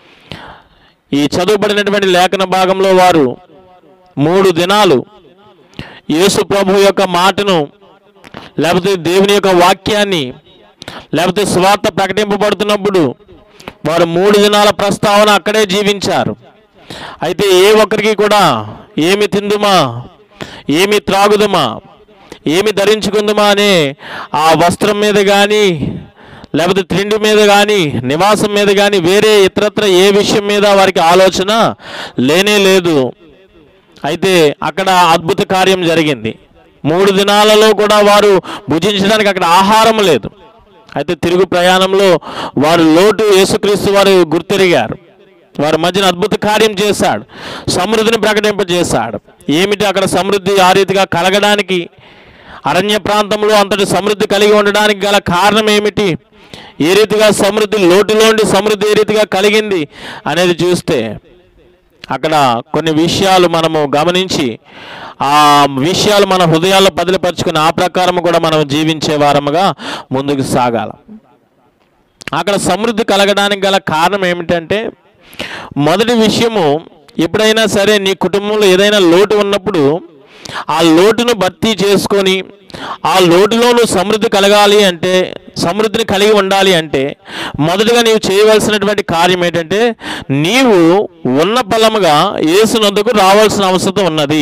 ఈ చదువుబడినటువంటి లేఖన భాగంలో వారు మూడు దినాలు యేసు ప్రభు యొక్క మాటను లేకపోతే దేవుని యొక్క వాక్యాన్ని లేకపోతే స్వార్థ ప్రకటింపబడుతున్నప్పుడు వారు మూడు దినాల ప్రస్తావన అక్కడే జీవించారు అయితే ఏ ఒక్కరికి కూడా ఏమి తిందుమా ఏమి త్రాగుదుమా ఏమి ధరించుకుందుమా అనే ఆ వస్త్రం మీద కానీ లేకపోతే తిండి మీద కానీ నివాసం మీద కానీ వేరే ఇతరత్ర ఏ విషయం మీద వారికి ఆలోచన లేనే లేదు అయితే అక్కడ అద్భుత కార్యం జరిగింది మూడు దినాలలో కూడా వారు భుజించడానికి అక్కడ ఆహారం లేదు అయితే తిరుగు ప్రయాణంలో వారు లోటు యేసుక్రీస్తు వారు గుర్తెరిగారు వారి మధ్యన అద్భుత కార్యం చేశాడు సమృద్ధిని ప్రకటింపజేశాడు ఏమిటి అక్కడ సమృద్ధి ఆ రీతిగా కలగడానికి అరణ్య ప్రాంతంలో అంతటి సమృద్ధి కలిగి ఉండడానికి గల కారణం ఏమిటి ఏ రీతిగా సమృద్ధి లోటులోండి సమృద్ధి ఏ రీతిగా కలిగింది అనేది చూస్తే అక్కడ కొన్ని విషయాలు మనము గమనించి ఆ విషయాలు మన హృదయాల్లో బదిలిపరుచుకుని ఆ ప్రకారం కూడా మనం జీవించే వారముగా ముందుకు సాగాల అక్కడ సమృద్ధి కలగడానికి గల కారణం ఏమిటంటే మొదటి విషయము ఎప్పుడైనా సరే నీ కుటుంబంలో ఏదైనా లోటు ఉన్నప్పుడు ఆ లోటును భర్తీ చేసుకొని ఆ లోటులో నువ్వు సమృద్ధి కలగాలి అంటే సమృద్ధిని కలిగి ఉండాలి అంటే మొదటగా నీవు చేయవలసినటువంటి కార్యం ఏంటంటే నీవు ఉన్న బలముగా ఏసునందుకు రావాల్సిన అవసరం ఉన్నది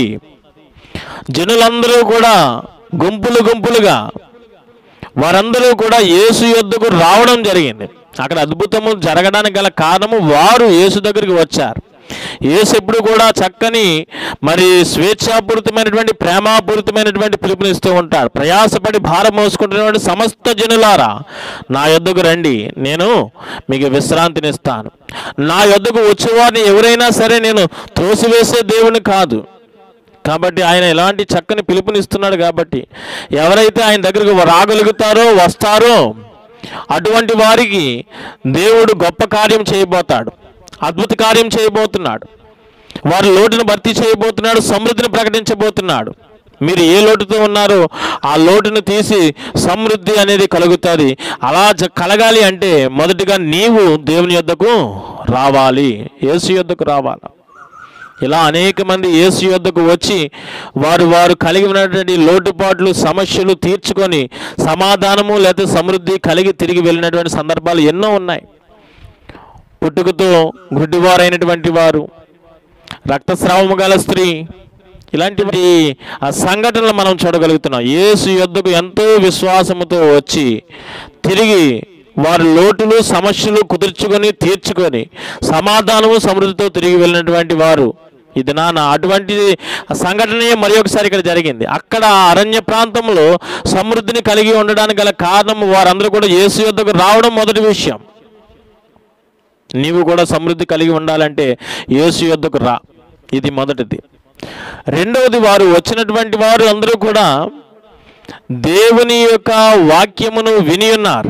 జనులందరూ కూడా గుంపులు గుంపులుగా వారందరూ కూడా యేసు యొద్దకు రావడం జరిగింది అక్కడ అద్భుతము జరగడానికి గల కారణము వారు యేసు దగ్గరికి వచ్చారు యేసు ఎప్పుడు కూడా చక్కని మరి స్వేచ్ఛాపూరితమైనటువంటి ప్రేమాపూరితమైనటువంటి పిలుపునిస్తూ ఉంటాడు ప్రయాసపడి భారం మోసుకుంటున్నటువంటి సమస్త జనులారా నా యొద్దకు రండి నేను మీకు విశ్రాంతినిస్తాను నా యొద్దకు వచ్చేవారిని ఎవరైనా సరే నేను త్రోసివేసే దేవుని కాదు కాబట్టి ఆయన ఎలాంటి చక్కని పిలుపునిస్తున్నాడు కాబట్టి ఎవరైతే ఆయన దగ్గరకు రాగలుగుతారో వస్తారో అటువంటి వారికి దేవుడు గొప్ప కార్యం చేయబోతాడు అద్భుత కార్యం చేయబోతున్నాడు వారి లోటును భర్తీ చేయబోతున్నాడు సమృద్ధిని ప్రకటించబోతున్నాడు మీరు ఏ లోటుతో ఉన్నారో ఆ లోటును తీసి సమృద్ధి అనేది కలుగుతుంది అలా జ- కలగాలి అంటే మొదటిగా నీవు దేవుని యొద్దకు రావాలి యేసు యొద్దకు రావాలి ఇలా అనేక మంది యేసు యొద్దకు వచ్చి వారు వారు కలిగి ఉన్నటువంటి లోటుపాట్లు సమస్యలు తీర్చుకొని సమాధానము లేదా సమృద్ధి కలిగి తిరిగి వెళ్ళినటువంటి సందర్భాలు ఎన్నో ఉన్నాయి పుట్టుకతో గుడ్డివారైనటువంటి వారు రక్తస్రావము గల స్త్రీ ఇలాంటి ఆ సంఘటనలు మనం చూడగలుగుతున్నాం యేసు యొద్దకు ఎంతో విశ్వాసముతో వచ్చి తిరిగి వారి లోటులు సమస్యలు కుదుర్చుకొని తీర్చుకొని సమాధానము సమృద్ధితో తిరిగి వెళ్ళినటువంటి వారు ఇది నాన్న అటువంటి సంఘటనే మరి ఒకసారి ఇక్కడ జరిగింది అక్కడ అరణ్య ప్రాంతంలో సమృద్ధిని కలిగి ఉండడానికి గల కారణం వారందరూ కూడా యేసు యొద్దకు రావడం మొదటి విషయం నీవు కూడా సమృద్ధి కలిగి ఉండాలంటే యేసు యొద్దకు రా ఇది మొదటిది రెండవది వారు వచ్చినటువంటి వారు అందరూ కూడా దేవుని యొక్క వాక్యమును విని ఉన్నారు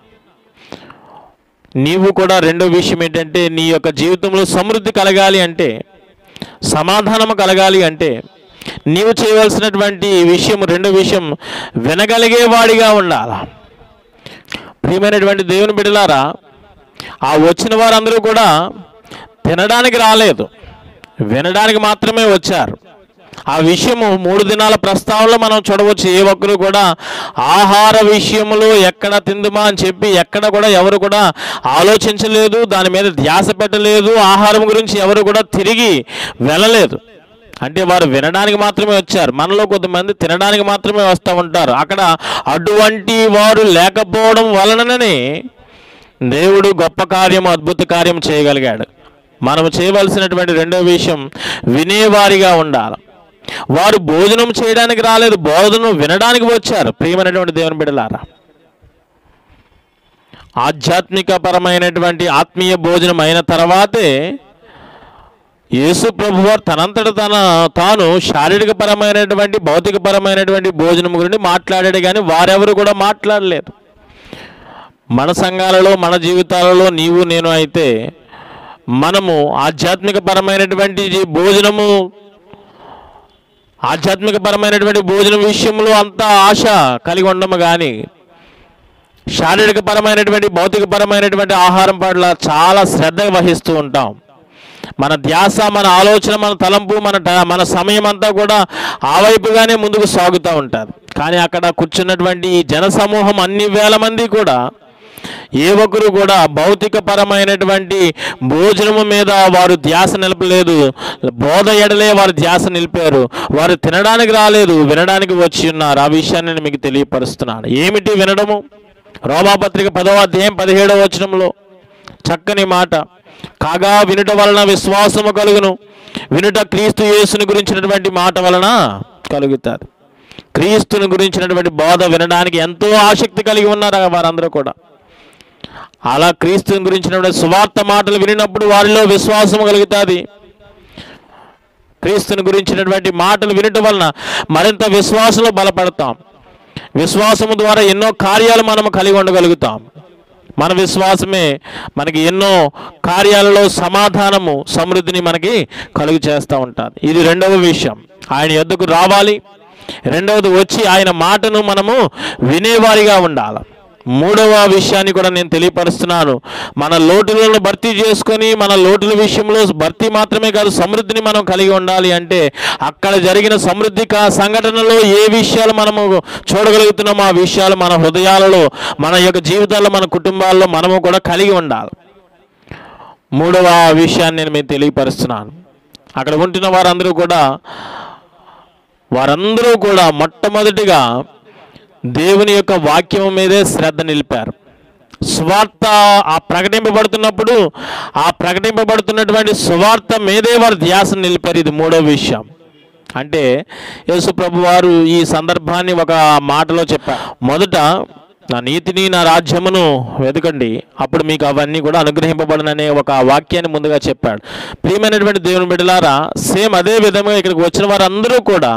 నీవు కూడా రెండో విషయం ఏంటంటే నీ యొక్క జీవితంలో సమృద్ధి కలగాలి అంటే సమాధానము కలగాలి అంటే నీవు చేయవలసినటువంటి విషయం రెండో విషయం వినగలిగేవాడిగా ఉండాలా ప్రియమైనటువంటి దేవుని బిడ్డలారా ఆ వచ్చిన వారందరూ కూడా తినడానికి రాలేదు వినడానికి మాత్రమే వచ్చారు ఆ విషయము మూడు దినాల ప్రస్తావనలో మనం చూడవచ్చు ఏ ఒక్కరు కూడా ఆహార విషయంలో ఎక్కడ తిందుమా అని చెప్పి ఎక్కడ కూడా ఎవరు కూడా ఆలోచించలేదు దాని మీద ధ్యాస పెట్టలేదు ఆహారం గురించి ఎవరు కూడా తిరిగి వెళ్ళలేదు అంటే వారు వినడానికి మాత్రమే వచ్చారు మనలో కొంతమంది తినడానికి మాత్రమే వస్తూ ఉంటారు అక్కడ అటువంటి వారు లేకపోవడం వలననే దేవుడు గొప్ప కార్యం అద్భుత కార్యం చేయగలిగాడు మనం చేయవలసినటువంటి రెండో విషయం వినేవారిగా ఉండాలి వారు భోజనం చేయడానికి రాలేదు భోజనం వినడానికి వచ్చారు ప్రియమైనటువంటి దేవుని బిడ్డలారా ఆధ్యాత్మిక పరమైనటువంటి ఆత్మీయ భోజనం అయిన తర్వాతే యేసు ప్రభువారు తనంతట తన తాను శారీరక పరమైనటువంటి భౌతిక పరమైనటువంటి భోజనం గురించి మాట్లాడాడు కానీ వారెవరు కూడా మాట్లాడలేదు మన సంఘాలలో మన జీవితాలలో నీవు నేను అయితే మనము ఆధ్యాత్మిక పరమైనటువంటి ఈ భోజనము ఆధ్యాత్మిక పరమైనటువంటి భోజనం విషయంలో అంత ఆశ కలిగి ఉండము కానీ శారీరక పరమైనటువంటి భౌతిక పరమైనటువంటి ఆహారం పట్ల చాలా శ్రద్ధ వహిస్తూ ఉంటాం మన ధ్యాస మన ఆలోచన మన తలంపు మన ట- మన సమయం అంతా కూడా ఆ వైపుగానే ముందుకు సాగుతూ ఉంటుంది కానీ అక్కడ కూర్చున్నటువంటి ఈ జన సమూహం అన్ని వేల మంది కూడా ఏ ఒక్కరు కూడా భౌతిక పరమైనటువంటి భోజనము మీద వారు ధ్యాస నిలపలేదు బోధ ఎడలే వారు ధ్యాస నిలిపారు వారు తినడానికి రాలేదు వినడానికి వచ్చి ఉన్నారు ఆ విషయాన్ని నేను మీకు తెలియపరుస్తున్నాను ఏమిటి వినడము రోమాపత్రిక పదవ అధ్యాయం పదిహేడవ వచనంలో చక్కని మాట కాగా వినుట వలన విశ్వాసము కలుగును వినుట క్రీస్తు యేసుని గురించినటువంటి మాట వలన కలుగుతారు క్రీస్తుని గురించినటువంటి బోధ వినడానికి ఎంతో ఆసక్తి కలిగి ఉన్నారు వారందరూ కూడా అలా క్రీస్తుని గురించినటువంటి సువార్త మాటలు వినినప్పుడు వారిలో విశ్వాసం కలుగుతుంది క్రీస్తుని గురించినటువంటి మాటలు వినటం వలన మరింత విశ్వాసంలో బలపడతాం విశ్వాసము ద్వారా ఎన్నో కార్యాలు మనం కలిగి ఉండగలుగుతాం మన విశ్వాసమే మనకి ఎన్నో కార్యాలలో సమాధానము సమృద్ధిని మనకి కలుగు చేస్తూ ఉంటుంది ఇది రెండవ విషయం ఆయన ఎద్దుకు రావాలి రెండవది వచ్చి ఆయన మాటను మనము వినేవారిగా ఉండాలి మూడవ విషయాన్ని కూడా నేను తెలియపరుస్తున్నాను మన లోటులను భర్తీ చేసుకొని మన లోటుల విషయంలో భర్తీ మాత్రమే కాదు సమృద్ధిని మనం కలిగి ఉండాలి అంటే అక్కడ జరిగిన సమృద్ధి కా సంఘటనలో ఏ విషయాలు మనము చూడగలుగుతున్నామో ఆ విషయాలు మన హృదయాలలో మన యొక్క జీవితాల్లో మన కుటుంబాల్లో మనము కూడా కలిగి ఉండాలి మూడవ విషయాన్ని నేను మీకు తెలియపరుస్తున్నాను అక్కడ ఉంటున్న వారందరూ కూడా వారందరూ కూడా మొట్టమొదటిగా దేవుని యొక్క వాక్యం మీదే శ్రద్ధ నిలిపారు స్వార్థ ఆ ప్రకటింపబడుతున్నప్పుడు ఆ ప్రకటింపబడుతున్నటువంటి స్వార్థ మీదే వారు ధ్యాస నిలిపారు ఇది మూడో విషయం అంటే యేసు ప్రభు వారు ఈ సందర్భాన్ని ఒక మాటలో చెప్పారు మొదట నా నీతిని నా రాజ్యమును వెతకండి అప్పుడు మీకు అవన్నీ కూడా అనుగ్రహింపబడననే ఒక వాక్యాన్ని ముందుగా చెప్పాడు ప్రియమైనటువంటి దేవుని బిడ్డలారా సేమ్ అదే విధంగా ఇక్కడికి వచ్చిన వారందరూ కూడా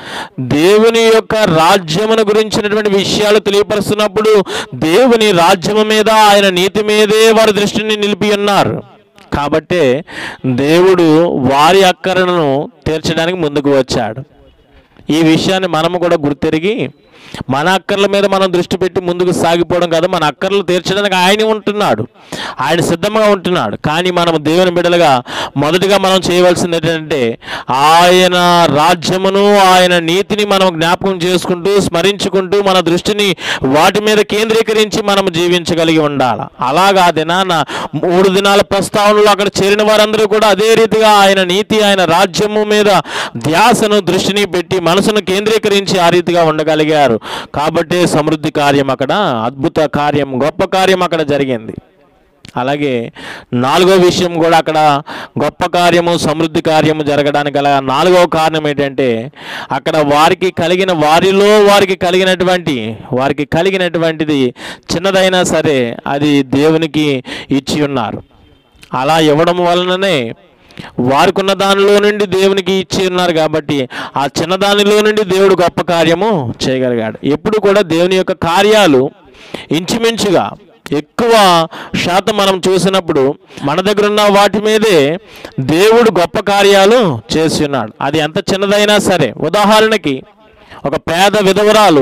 దేవుని యొక్క రాజ్యమును గురించినటువంటి విషయాలు తెలియపరుస్తున్నప్పుడు దేవుని రాజ్యము మీద ఆయన నీతి మీదే వారి దృష్టిని నిలిపి ఉన్నారు కాబట్టే దేవుడు వారి అక్కరను తీర్చడానికి ముందుకు వచ్చాడు ఈ విషయాన్ని మనము కూడా గుర్తెరిగి మన అక్కర్ల మీద మనం దృష్టి పెట్టి ముందుకు సాగిపోవడం కాదు మన అక్కర్లు తీర్చడానికి ఆయన ఉంటున్నాడు ఆయన సిద్ధంగా ఉంటున్నాడు కానీ మనం దేవుని బిడ్డలుగా మొదటిగా మనం చేయవలసింది ఏంటంటే ఆయన రాజ్యమును ఆయన నీతిని మనం జ్ఞాపకం చేసుకుంటూ స్మరించుకుంటూ మన దృష్టిని వాటి మీద కేంద్రీకరించి మనం జీవించగలిగి ఉండాలి అలాగా ఆ దినాన మూడు దినాల ప్రస్తావనలో అక్కడ చేరిన వారందరూ కూడా అదే రీతిగా ఆయన నీతి ఆయన రాజ్యము మీద ధ్యాసను దృష్టిని పెట్టి మనసును కేంద్రీకరించి ఆ రీతిగా ఉండగలిగారు కాబట్టి సమృద్ధి కార్యం అక్కడ అద్భుత కార్యం గొప్ప కార్యం అక్కడ జరిగింది అలాగే నాలుగో విషయం కూడా అక్కడ గొప్ప కార్యము సమృద్ధి కార్యము జరగడానికి గల నాలుగవ కారణం ఏంటంటే అక్కడ వారికి కలిగిన వారిలో వారికి కలిగినటువంటి వారికి కలిగినటువంటిది చిన్నదైనా సరే అది దేవునికి ఇచ్చి ఉన్నారు అలా ఇవ్వడం వలననే వారికి ఉన్న దానిలో నుండి దేవునికి ఇచ్చి ఉన్నారు కాబట్టి ఆ చిన్న దానిలో నుండి దేవుడు గొప్ప కార్యము చేయగలిగాడు ఎప్పుడు కూడా దేవుని యొక్క కార్యాలు ఇంచుమించుగా ఎక్కువ శాతం మనం చూసినప్పుడు మన దగ్గర ఉన్న వాటి మీదే దేవుడు గొప్ప కార్యాలు చేసి ఉన్నాడు అది ఎంత చిన్నదైనా సరే ఉదాహరణకి ఒక పేద విధవరాలు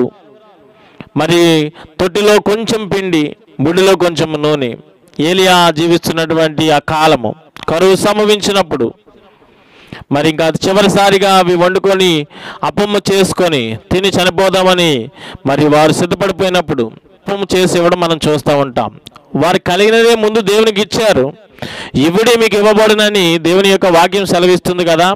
మరి తొట్టిలో కొంచెం పిండి బుడిలో కొంచెం నూనె ఏలియా జీవిస్తున్నటువంటి ఆ కాలము కరువు సంభవించినప్పుడు మరి ఇంకా అది చివరిసారిగా అవి వండుకొని అప్పమ్మ చేసుకొని తిని చనిపోదామని మరి వారు సిద్ధపడిపోయినప్పుడు అప్పమ్మ చేసి ఇవ్వడం మనం చూస్తూ ఉంటాం వారు కలిగినదే ముందు దేవునికి ఇచ్చారు ఇవిడే మీకు ఇవ్వబడునని దేవుని యొక్క వాక్యం సెలవిస్తుంది కదా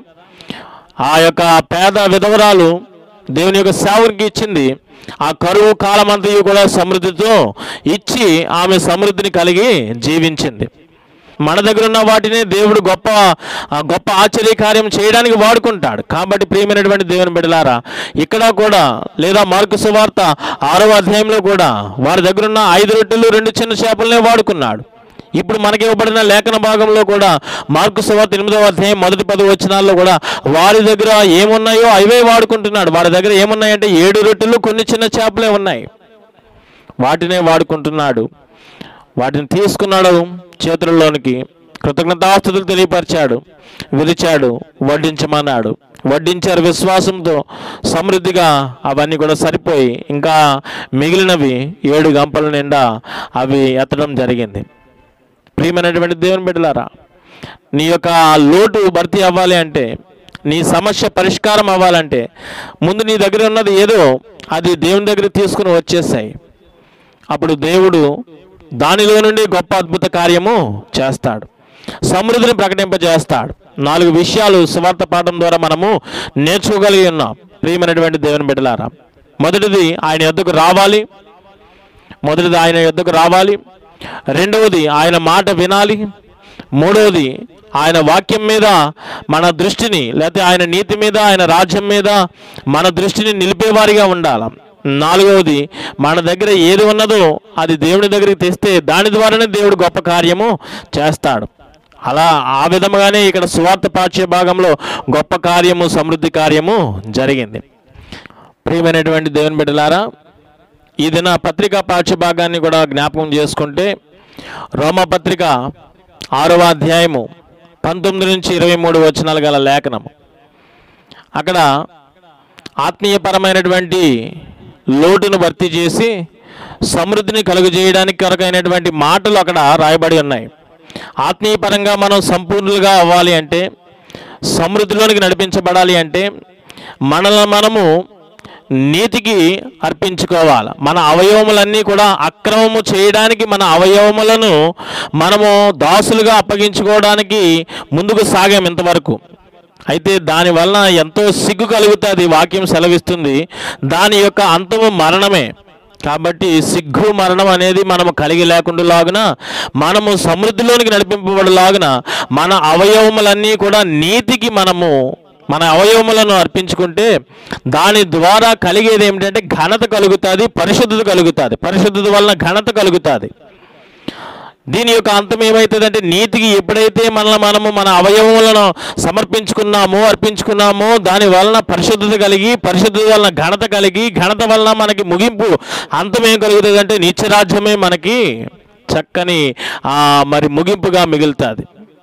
ఆ యొక్క పేద విధవరాలు దేవుని యొక్క సేవకి ఇచ్చింది ఆ కరువు కాలమంతయు కూడా సమృద్ధితో ఇచ్చి ఆమె సమృద్ధిని కలిగి జీవించింది మన దగ్గర ఉన్న వాటిని దేవుడు గొప్ప ఆ గొప్ప ఆశ్చర్య కార్యం చేయడానికి వాడుకుంటాడు కాబట్టి ప్రియమైనటువంటి దేవుని బిడలారా ఇక్కడ కూడా లేదా మార్కు సువార్త ఆరో అధ్యాయంలో కూడా వారి దగ్గర ఉన్న ఐదు రొట్టెలు రెండు చిన్న చేపలనే వాడుకున్నాడు ఇప్పుడు మనకి ఇవ్వబడిన లేఖన భాగంలో కూడా మార్కు సువార్త ఎనిమిదవ అధ్యాయం మొదటి పది వచనాల్లో కూడా వారి దగ్గర ఏమున్నాయో అవే వాడుకుంటున్నాడు వారి దగ్గర ఏమున్నాయంటే ఏడు రొట్టెలు కొన్ని చిన్న చేపలే ఉన్నాయి వాటినే వాడుకుంటున్నాడు వాటిని తీసుకున్నాడు చేతులలోనికి కృతజ్ఞతాస్తుతులు తెలియపరిచాడు విరిచాడు వడ్డించమన్నాడు వడ్డించారు విశ్వాసంతో సమృద్ధిగా అవన్నీ కూడా సరిపోయి ఇంకా మిగిలినవి ఏడు గంపల నిండా అవి ఎత్తడం జరిగింది ప్రియమైనటువంటి దేవుని బిడ్డలారా నీ యొక్క లోటు భర్తీ అవ్వాలి అంటే నీ సమస్య పరిష్కారం అవ్వాలంటే ముందు నీ దగ్గర ఉన్నది ఏదో అది దేవుని దగ్గర తీసుకుని వచ్చేసాయి అప్పుడు దేవుడు దానిలో నుండి గొప్ప అద్భుత కార్యము చేస్తాడు సమృద్ధిని ప్రకటింపజేస్తాడు నాలుగు విషయాలు సువార్త పాఠం ద్వారా మనము నేర్చుకోగలిగి ఉన్నాం ప్రియమైనటువంటి దేవుని బిడ్డలారా మొదటిది ఆయన యొద్దకు రావాలి మొదటిది ఆయన యొద్దకు రావాలి రెండవది ఆయన మాట వినాలి మూడవది ఆయన వాక్యం మీద మన దృష్టిని లేకపోతే ఆయన నీతి మీద ఆయన రాజ్యం మీద మన దృష్టిని నిలిపేవారిగా ఉండాలి నాలుగవది మన దగ్గర ఏది ఉన్నదో అది దేవుని దగ్గరికి తెస్తే దాని ద్వారానే దేవుడు గొప్ప కార్యము చేస్తాడు అలా ఆ విధముగానే ఇక్కడ సువార్త పాఠ్య భాగంలో గొప్ప కార్యము సమృద్ధి కార్యము జరిగింది ప్రియమైనటువంటి దేవుని బిడ్డలారా ఈ దిన పత్రికా పాఠ్య భాగాన్ని కూడా జ్ఞాపకం చేసుకుంటే రోమపత్రిక ఆరవ అధ్యాయము పంతొమ్మిది నుంచి ఇరవై మూడు వచనాలు గల లేఖనము అక్కడ ఆత్మీయపరమైనటువంటి లోటును భర్తీ చేసి సమృద్ధిని కలుగజేయడానికి కొరకైనటువంటి మాటలు అక్కడ రాయబడి ఉన్నాయి ఆత్మీయపరంగా మనం సంపూర్ణులుగా అవ్వాలి అంటే సమృద్ధిలోనికి నడిపించబడాలి అంటే మనల్ని మనము నీతికి అర్పించుకోవాలి మన అవయవములన్నీ కూడా అక్రమము చేయడానికి మన అవయవములను మనము దాసులుగా అప్పగించుకోవడానికి ముందుకు సాగాం ఇంతవరకు అయితే దానివల్ల ఎంతో సిగ్గు కలుగుతుంది వాక్యం సెలవిస్తుంది దాని యొక్క అంతము మరణమే కాబట్టి సిగ్గు మరణం అనేది మనము కలిగి లేకుండాలాగున మనము సమృద్ధిలోనికి నడిపింపబడలాగున మన అవయవములన్నీ కూడా నీతికి మనము మన అవయవములను అర్పించుకుంటే దాని ద్వారా కలిగేది ఏమిటంటే ఘనత కలుగుతుంది పరిశుద్ధత కలుగుతుంది పరిశుద్ధత వలన ఘనత కలుగుతుంది దీని యొక్క అంతం ఏమవుతుందంటే నీతికి ఎప్పుడైతే మనల్ని మనము మన అవయవములను సమర్పించుకున్నామో అర్పించుకున్నామో దాని వలన పరిశుద్ధత కలిగి పరిశుద్ధత వలన ఘనత కలిగి ఘనత వలన మనకి ముగింపు అంతం ఏం కలుగుతుంది అంటే నిత్యరాజ్యమే మనకి చక్కని ఆ, మరి ముగింపుగా మిగులుతుంది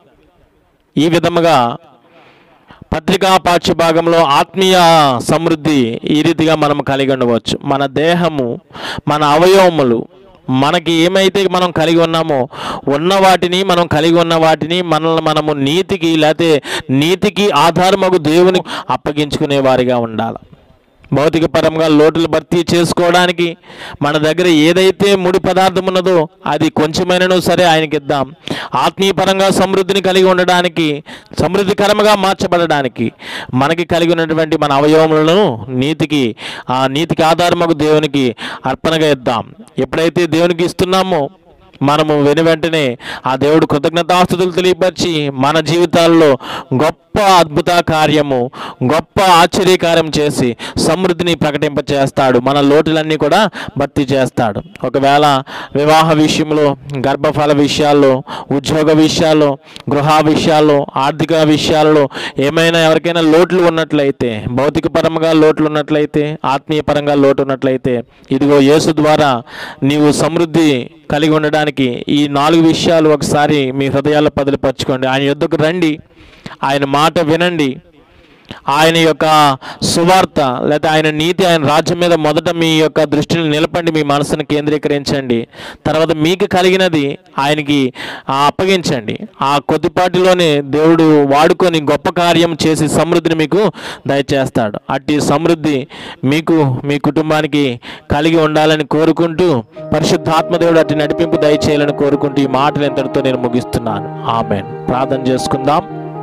ఈ విధముగా పత్రికా పాఠ్య భాగంలో ఆత్మీయ సమృద్ధి ఈ రీతిగా మనం కలిగి ఉండవచ్చు మన దేహము మన అవయవములు మనకి ఏమైతే మనం కలిగి ఉన్నామో ఉన్న వాటిని మనం కలిగి ఉన్న వాటిని మనల్ని మనము నీతికి లేకపోతే నీతికి ఆధారమగు దేవుని అప్పగించుకునే వారిగా ఉండాలి భౌతిక పరంగా లోటులు భర్తీ చేసుకోవడానికి మన దగ్గర ఏదైతే ముడి పదార్థం ఉన్నదో అది కొంచెమైనను సరే ఆయనకి ఇద్దాం ఆత్మీయ పరంగా సమృద్ధిని కలిగి ఉండడానికి సమృద్ధికరంగా మార్చబడడానికి మనకి కలిగి ఉన్నటువంటి మన అవయవములను నీతికి ఆ నీతికి ఆధారమగు దేవునికి అర్పణగా ఇద్దాం ఎప్పుడైతే దేవునికి ఇస్తున్నామో మనము వెను వెంటనే ఆ దేవుడు కృతజ్ఞతాస్తుతులు తెలియపరిచి మన జీవితాల్లో గొప్ప అద్భుత కార్యము గొప్ప ఆశ్చర్యకార్యం చేసి సమృద్ధిని ప్రకటింపచేస్తాడు మన లోటులన్నీ కూడా భర్తీ చేస్తాడు ఒకవేళ వివాహ విషయంలో గర్భఫల విషయాల్లో ఉద్యోగ విషయాల్లో గృహ విషయాల్లో ఆర్థిక విషయాల్లో ఏమైనా ఎవరికైనా లోట్లు ఉన్నట్లయితే భౌతిక పరంగా లోట్లు ఉన్నట్లయితే ఆత్మీయ పరంగా లోటు ఉన్నట్లయితే ఇదిగో యేసు ద్వారా నీవు సమృద్ధి కలిగి ఉండడానికి ఈ నాలుగు విషయాలు ఒకసారి మీ హృదయాల్లో పదిలిపరచుకోండి ఆయన యుద్ధకు రండి ఆయన మాట వినండి ఆయన యొక్క సువార్త లేదా ఆయన నీతి ఆయన రాజ్యం మీద మొదట మీ యొక్క దృష్టిని నిలపండి మీ మనసును కేంద్రీకరించండి తర్వాత మీకు కలిగినది ఆయనకి ఆ, అప్పగించండి ఆ కొద్దిపాటిలోనే దేవుడు వాడుకొని గొప్ప కార్యం చేసి సమృద్ధిని మీకు దయచేస్తాడు అట్టి సమృద్ధి మీకు మీ కుటుంబానికి కలిగి ఉండాలని కోరుకుంటూ పరిశుద్ధాత్మ దేవుడు అట్టి నడిపింపు దయచేయాలని కోరుకుంటూ ఈ మాటలు ఎంతటితో నేను ముగిస్తున్నాను ఆమెన్ ప్రార్థన చేసుకుందాం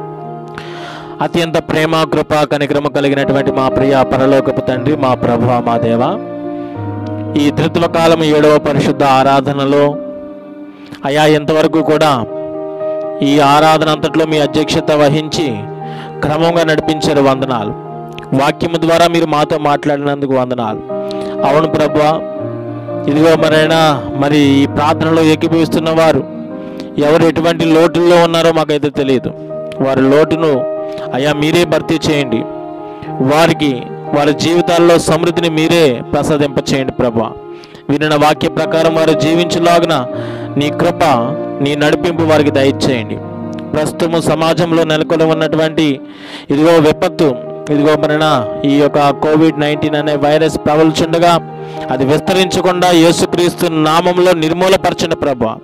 అత్యంత ప్రేమ కృప కనిక్రమ కలిగినటువంటి మా ప్రియ పరలోకపు తండ్రి మా ప్రభు మా దేవ ఈ త్రిత్వ కాలం ఏడవ పరిశుద్ధ ఆరాధనలో అయా ఎంతవరకు కూడా ఈ ఆరాధన అంతట్లో మీ అధ్యక్షత వహించి క్రమంగా నడిపించారు వందనాలు వాక్యము ద్వారా మీరు మాతో మాట్లాడినందుకు వందనాలు అవును ప్రభా ఇదిగో మరైనా మరి ఈ ప్రార్థనలో ఏకీభవిస్తున్న వారు ఎవరు ఎటువంటి లోటుల్లో ఉన్నారో మాకైతే తెలియదు వారి లోటును అయ్యా మీరే భర్తీ చేయండి వారికి వారి జీవితాల్లో సమృద్ధిని మీరే ప్రసాదింప చేయండి ప్రభా వినిన వాక్య ప్రకారం వారు జీవించలాగున నీ కృప నీ నడిపింపు వారికి దయచేయండి ప్రస్తుతము సమాజంలో నెలకొని ఉన్నటువంటి ఇదిగో విపత్తు ఇదిగో మరణ ఈ యొక్క కోవిడ్ నైన్టీన్ అనే వైరస్ ప్రబలుచుండగా అది విస్తరించకుండా యేసుక్రీస్తు నామంలో నిర్మూలపరచండి ప్రభా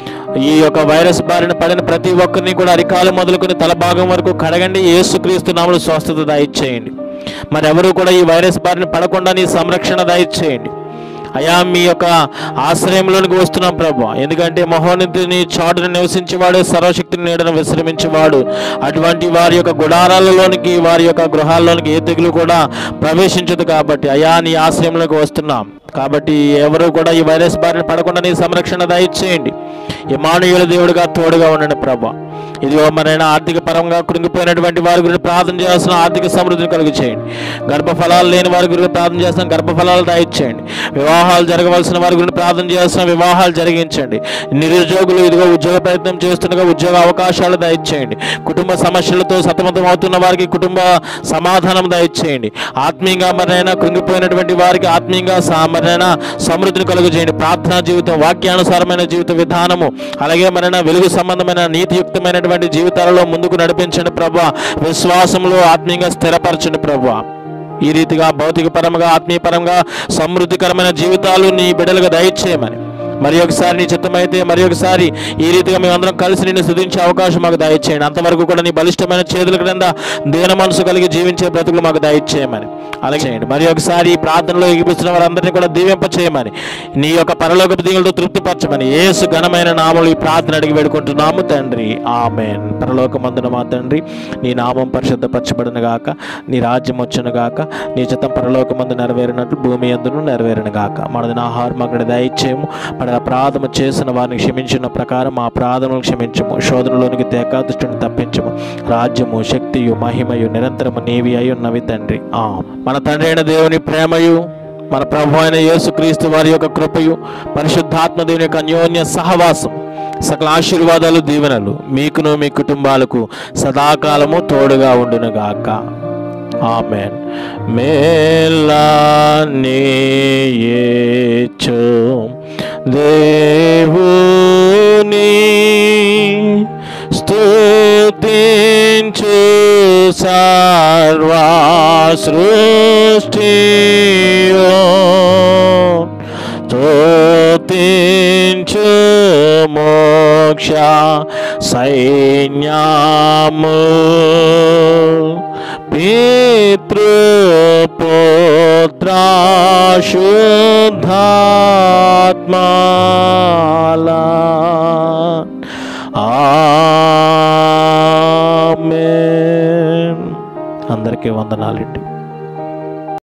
ఈ యొక్క వైరస్ బారిన పడిన ప్రతి ఒక్కరిని కూడా అరికాలు మొదలుకొని తల భాగం వరకు కడగండి యేసుక్రీస్తు నామలు స్వస్థత దయచేయండి మరి ఎవరు కూడా ఈ వైరస్ బారిన పడకుండా నీ సంరక్షణ దయచేయండి అయా మీ యొక్క ఆశ్రయంలోనికి వస్తున్నాం ప్రభు ఎందుకంటే మహోన్నతిని చాటును నివసించేవాడు సర్వశక్తిని నీడను విశ్రమించేవాడు అటువంటి వారి యొక్క గుడారాలలోనికి వారి యొక్క గృహాల్లోనికి ఏ తెగులు కూడా ప్రవేశించదు కాబట్టి అయా నీ ఆశ్రయంలోకి వస్తున్నాం కాబట్టి ఎవరు కూడా ఈ వైరస్ బారిన పడకుండా నీ సంరక్షణ దయచేయండి ఇమానుయుల దేవుడిగా తోడుగా ఉండండి ప్రభా ఇదిగో మరైనా ఆర్థిక పరంగా కృంగిపోయినటువంటి వారి గురించి ప్రార్థన చేయాల్సిన ఆర్థిక సమృద్ధిని కలుగు చేయండి గర్భఫలాలు లేని వారి గురించి ప్రార్థన చేస్తున్న గర్భఫలాలు దయచేయండి వివాహాలు జరగవలసిన వారి గురించి ప్రార్థన చేయాల్సిన వివాహాలు జరిగించండి నిరుద్యోగులు ఇదిగో ఉద్యోగ ప్రయత్నం చేస్తుండగా ఉద్యోగ అవకాశాలు దయచేయండి కుటుంబ సమస్యలతో సతమతం అవుతున్న వారికి కుటుంబ సమాధానం దయచేయండి ఆత్మీయంగా మరైనా కృంగిపోయినటువంటి వారికి ఆత్మీయంగా సా- మరైనా సమృద్ధిని కలుగు చేయండి ప్రార్థనా జీవితం వాక్యానుసారమైన జీవిత విధానము అలాగే మరైనా వెలుగు సంబంధమైన నీతియుక్తమైనటువంటి జీవితాలలో ముందుకు నడిపించండి ప్రభా విశ్వాసంలో ఆత్మీయంగా స్థిరపరచండి ప్రభా ఈ రీతిగా భౌతిక పరంగా ఆత్మీయ పరంగా సమృద్ధికరమైన జీవితాలు నీ బిడ్డలుగా దయచేయమని మరి ఒకసారి నీ చిత్తమైతే మరి ఒకసారి ఈ రీతిగా మేమందరం కలిసి నిన్ను స్థుతించే అవకాశం మాకు దయచేయండి అంతవరకు కూడా నీ బలిష్టమైన చేతుల క్రింద దేన మనసు కలిగి జీవించే బ్రతుకులు మాకు దయచేయమని అలాగే చేయండి మరి ఒకసారి ఈ ప్రార్థనలో ఎగిపిస్తున్న వారందరినీ కూడా దీవింప చేయమని నీ యొక్క పరలోకపు దీవులతో తృప్తిపరచమని ఏసు ఘనమైన నామలు ఈ ప్రార్థన అడిగి వేడుకుంటున్నాము తండ్రి ఆమెన్ పరలోకమందున మా తండ్రి నీ నామం పరిశుద్ధపరచబడిన గాక నీ రాజ్యం వచ్చును గాక నీ చిత్తం పరలోకమందు నెరవేరినట్లు భూమి ఎందును నెరవేరును గాక మనది ఆహారం అక్కడ దయచేయము మన వారి అపరాధము చేసిన వారిని క్షమించిన ప్రకారం ఆ అపరాధములను క్షమించము శోధనలోనికి తేకాదుష్టుని తప్పించము రాజ్యము శక్తియు మహిమయు నిరంతరము నీవి అయి ఉన్నవి తండ్రి ఆ మన తండ్రి అయిన దేవుని ప్రేమయు మన ప్రభు అయిన యేసుక్రీస్తు వారి యొక్క కృపయు పరిశుద్ధాత్మ దేవుని యొక్క అన్యోన్య సహవాసం సకల ఆశీర్వాదాలు దీవెనలు మీకును మీ కుటుంబాలకు సదాకాలము తోడుగా ఉండునుగాక ఆమెన్ మేలానేయేచు దేవుని స్తుతించు సర్వా సృష్టియో స్తుతించు మోక్ష సైన్యము పితృపుత్రాశుద్ధాత్మాల ఆమెన్ అందరికీ వందనాలండి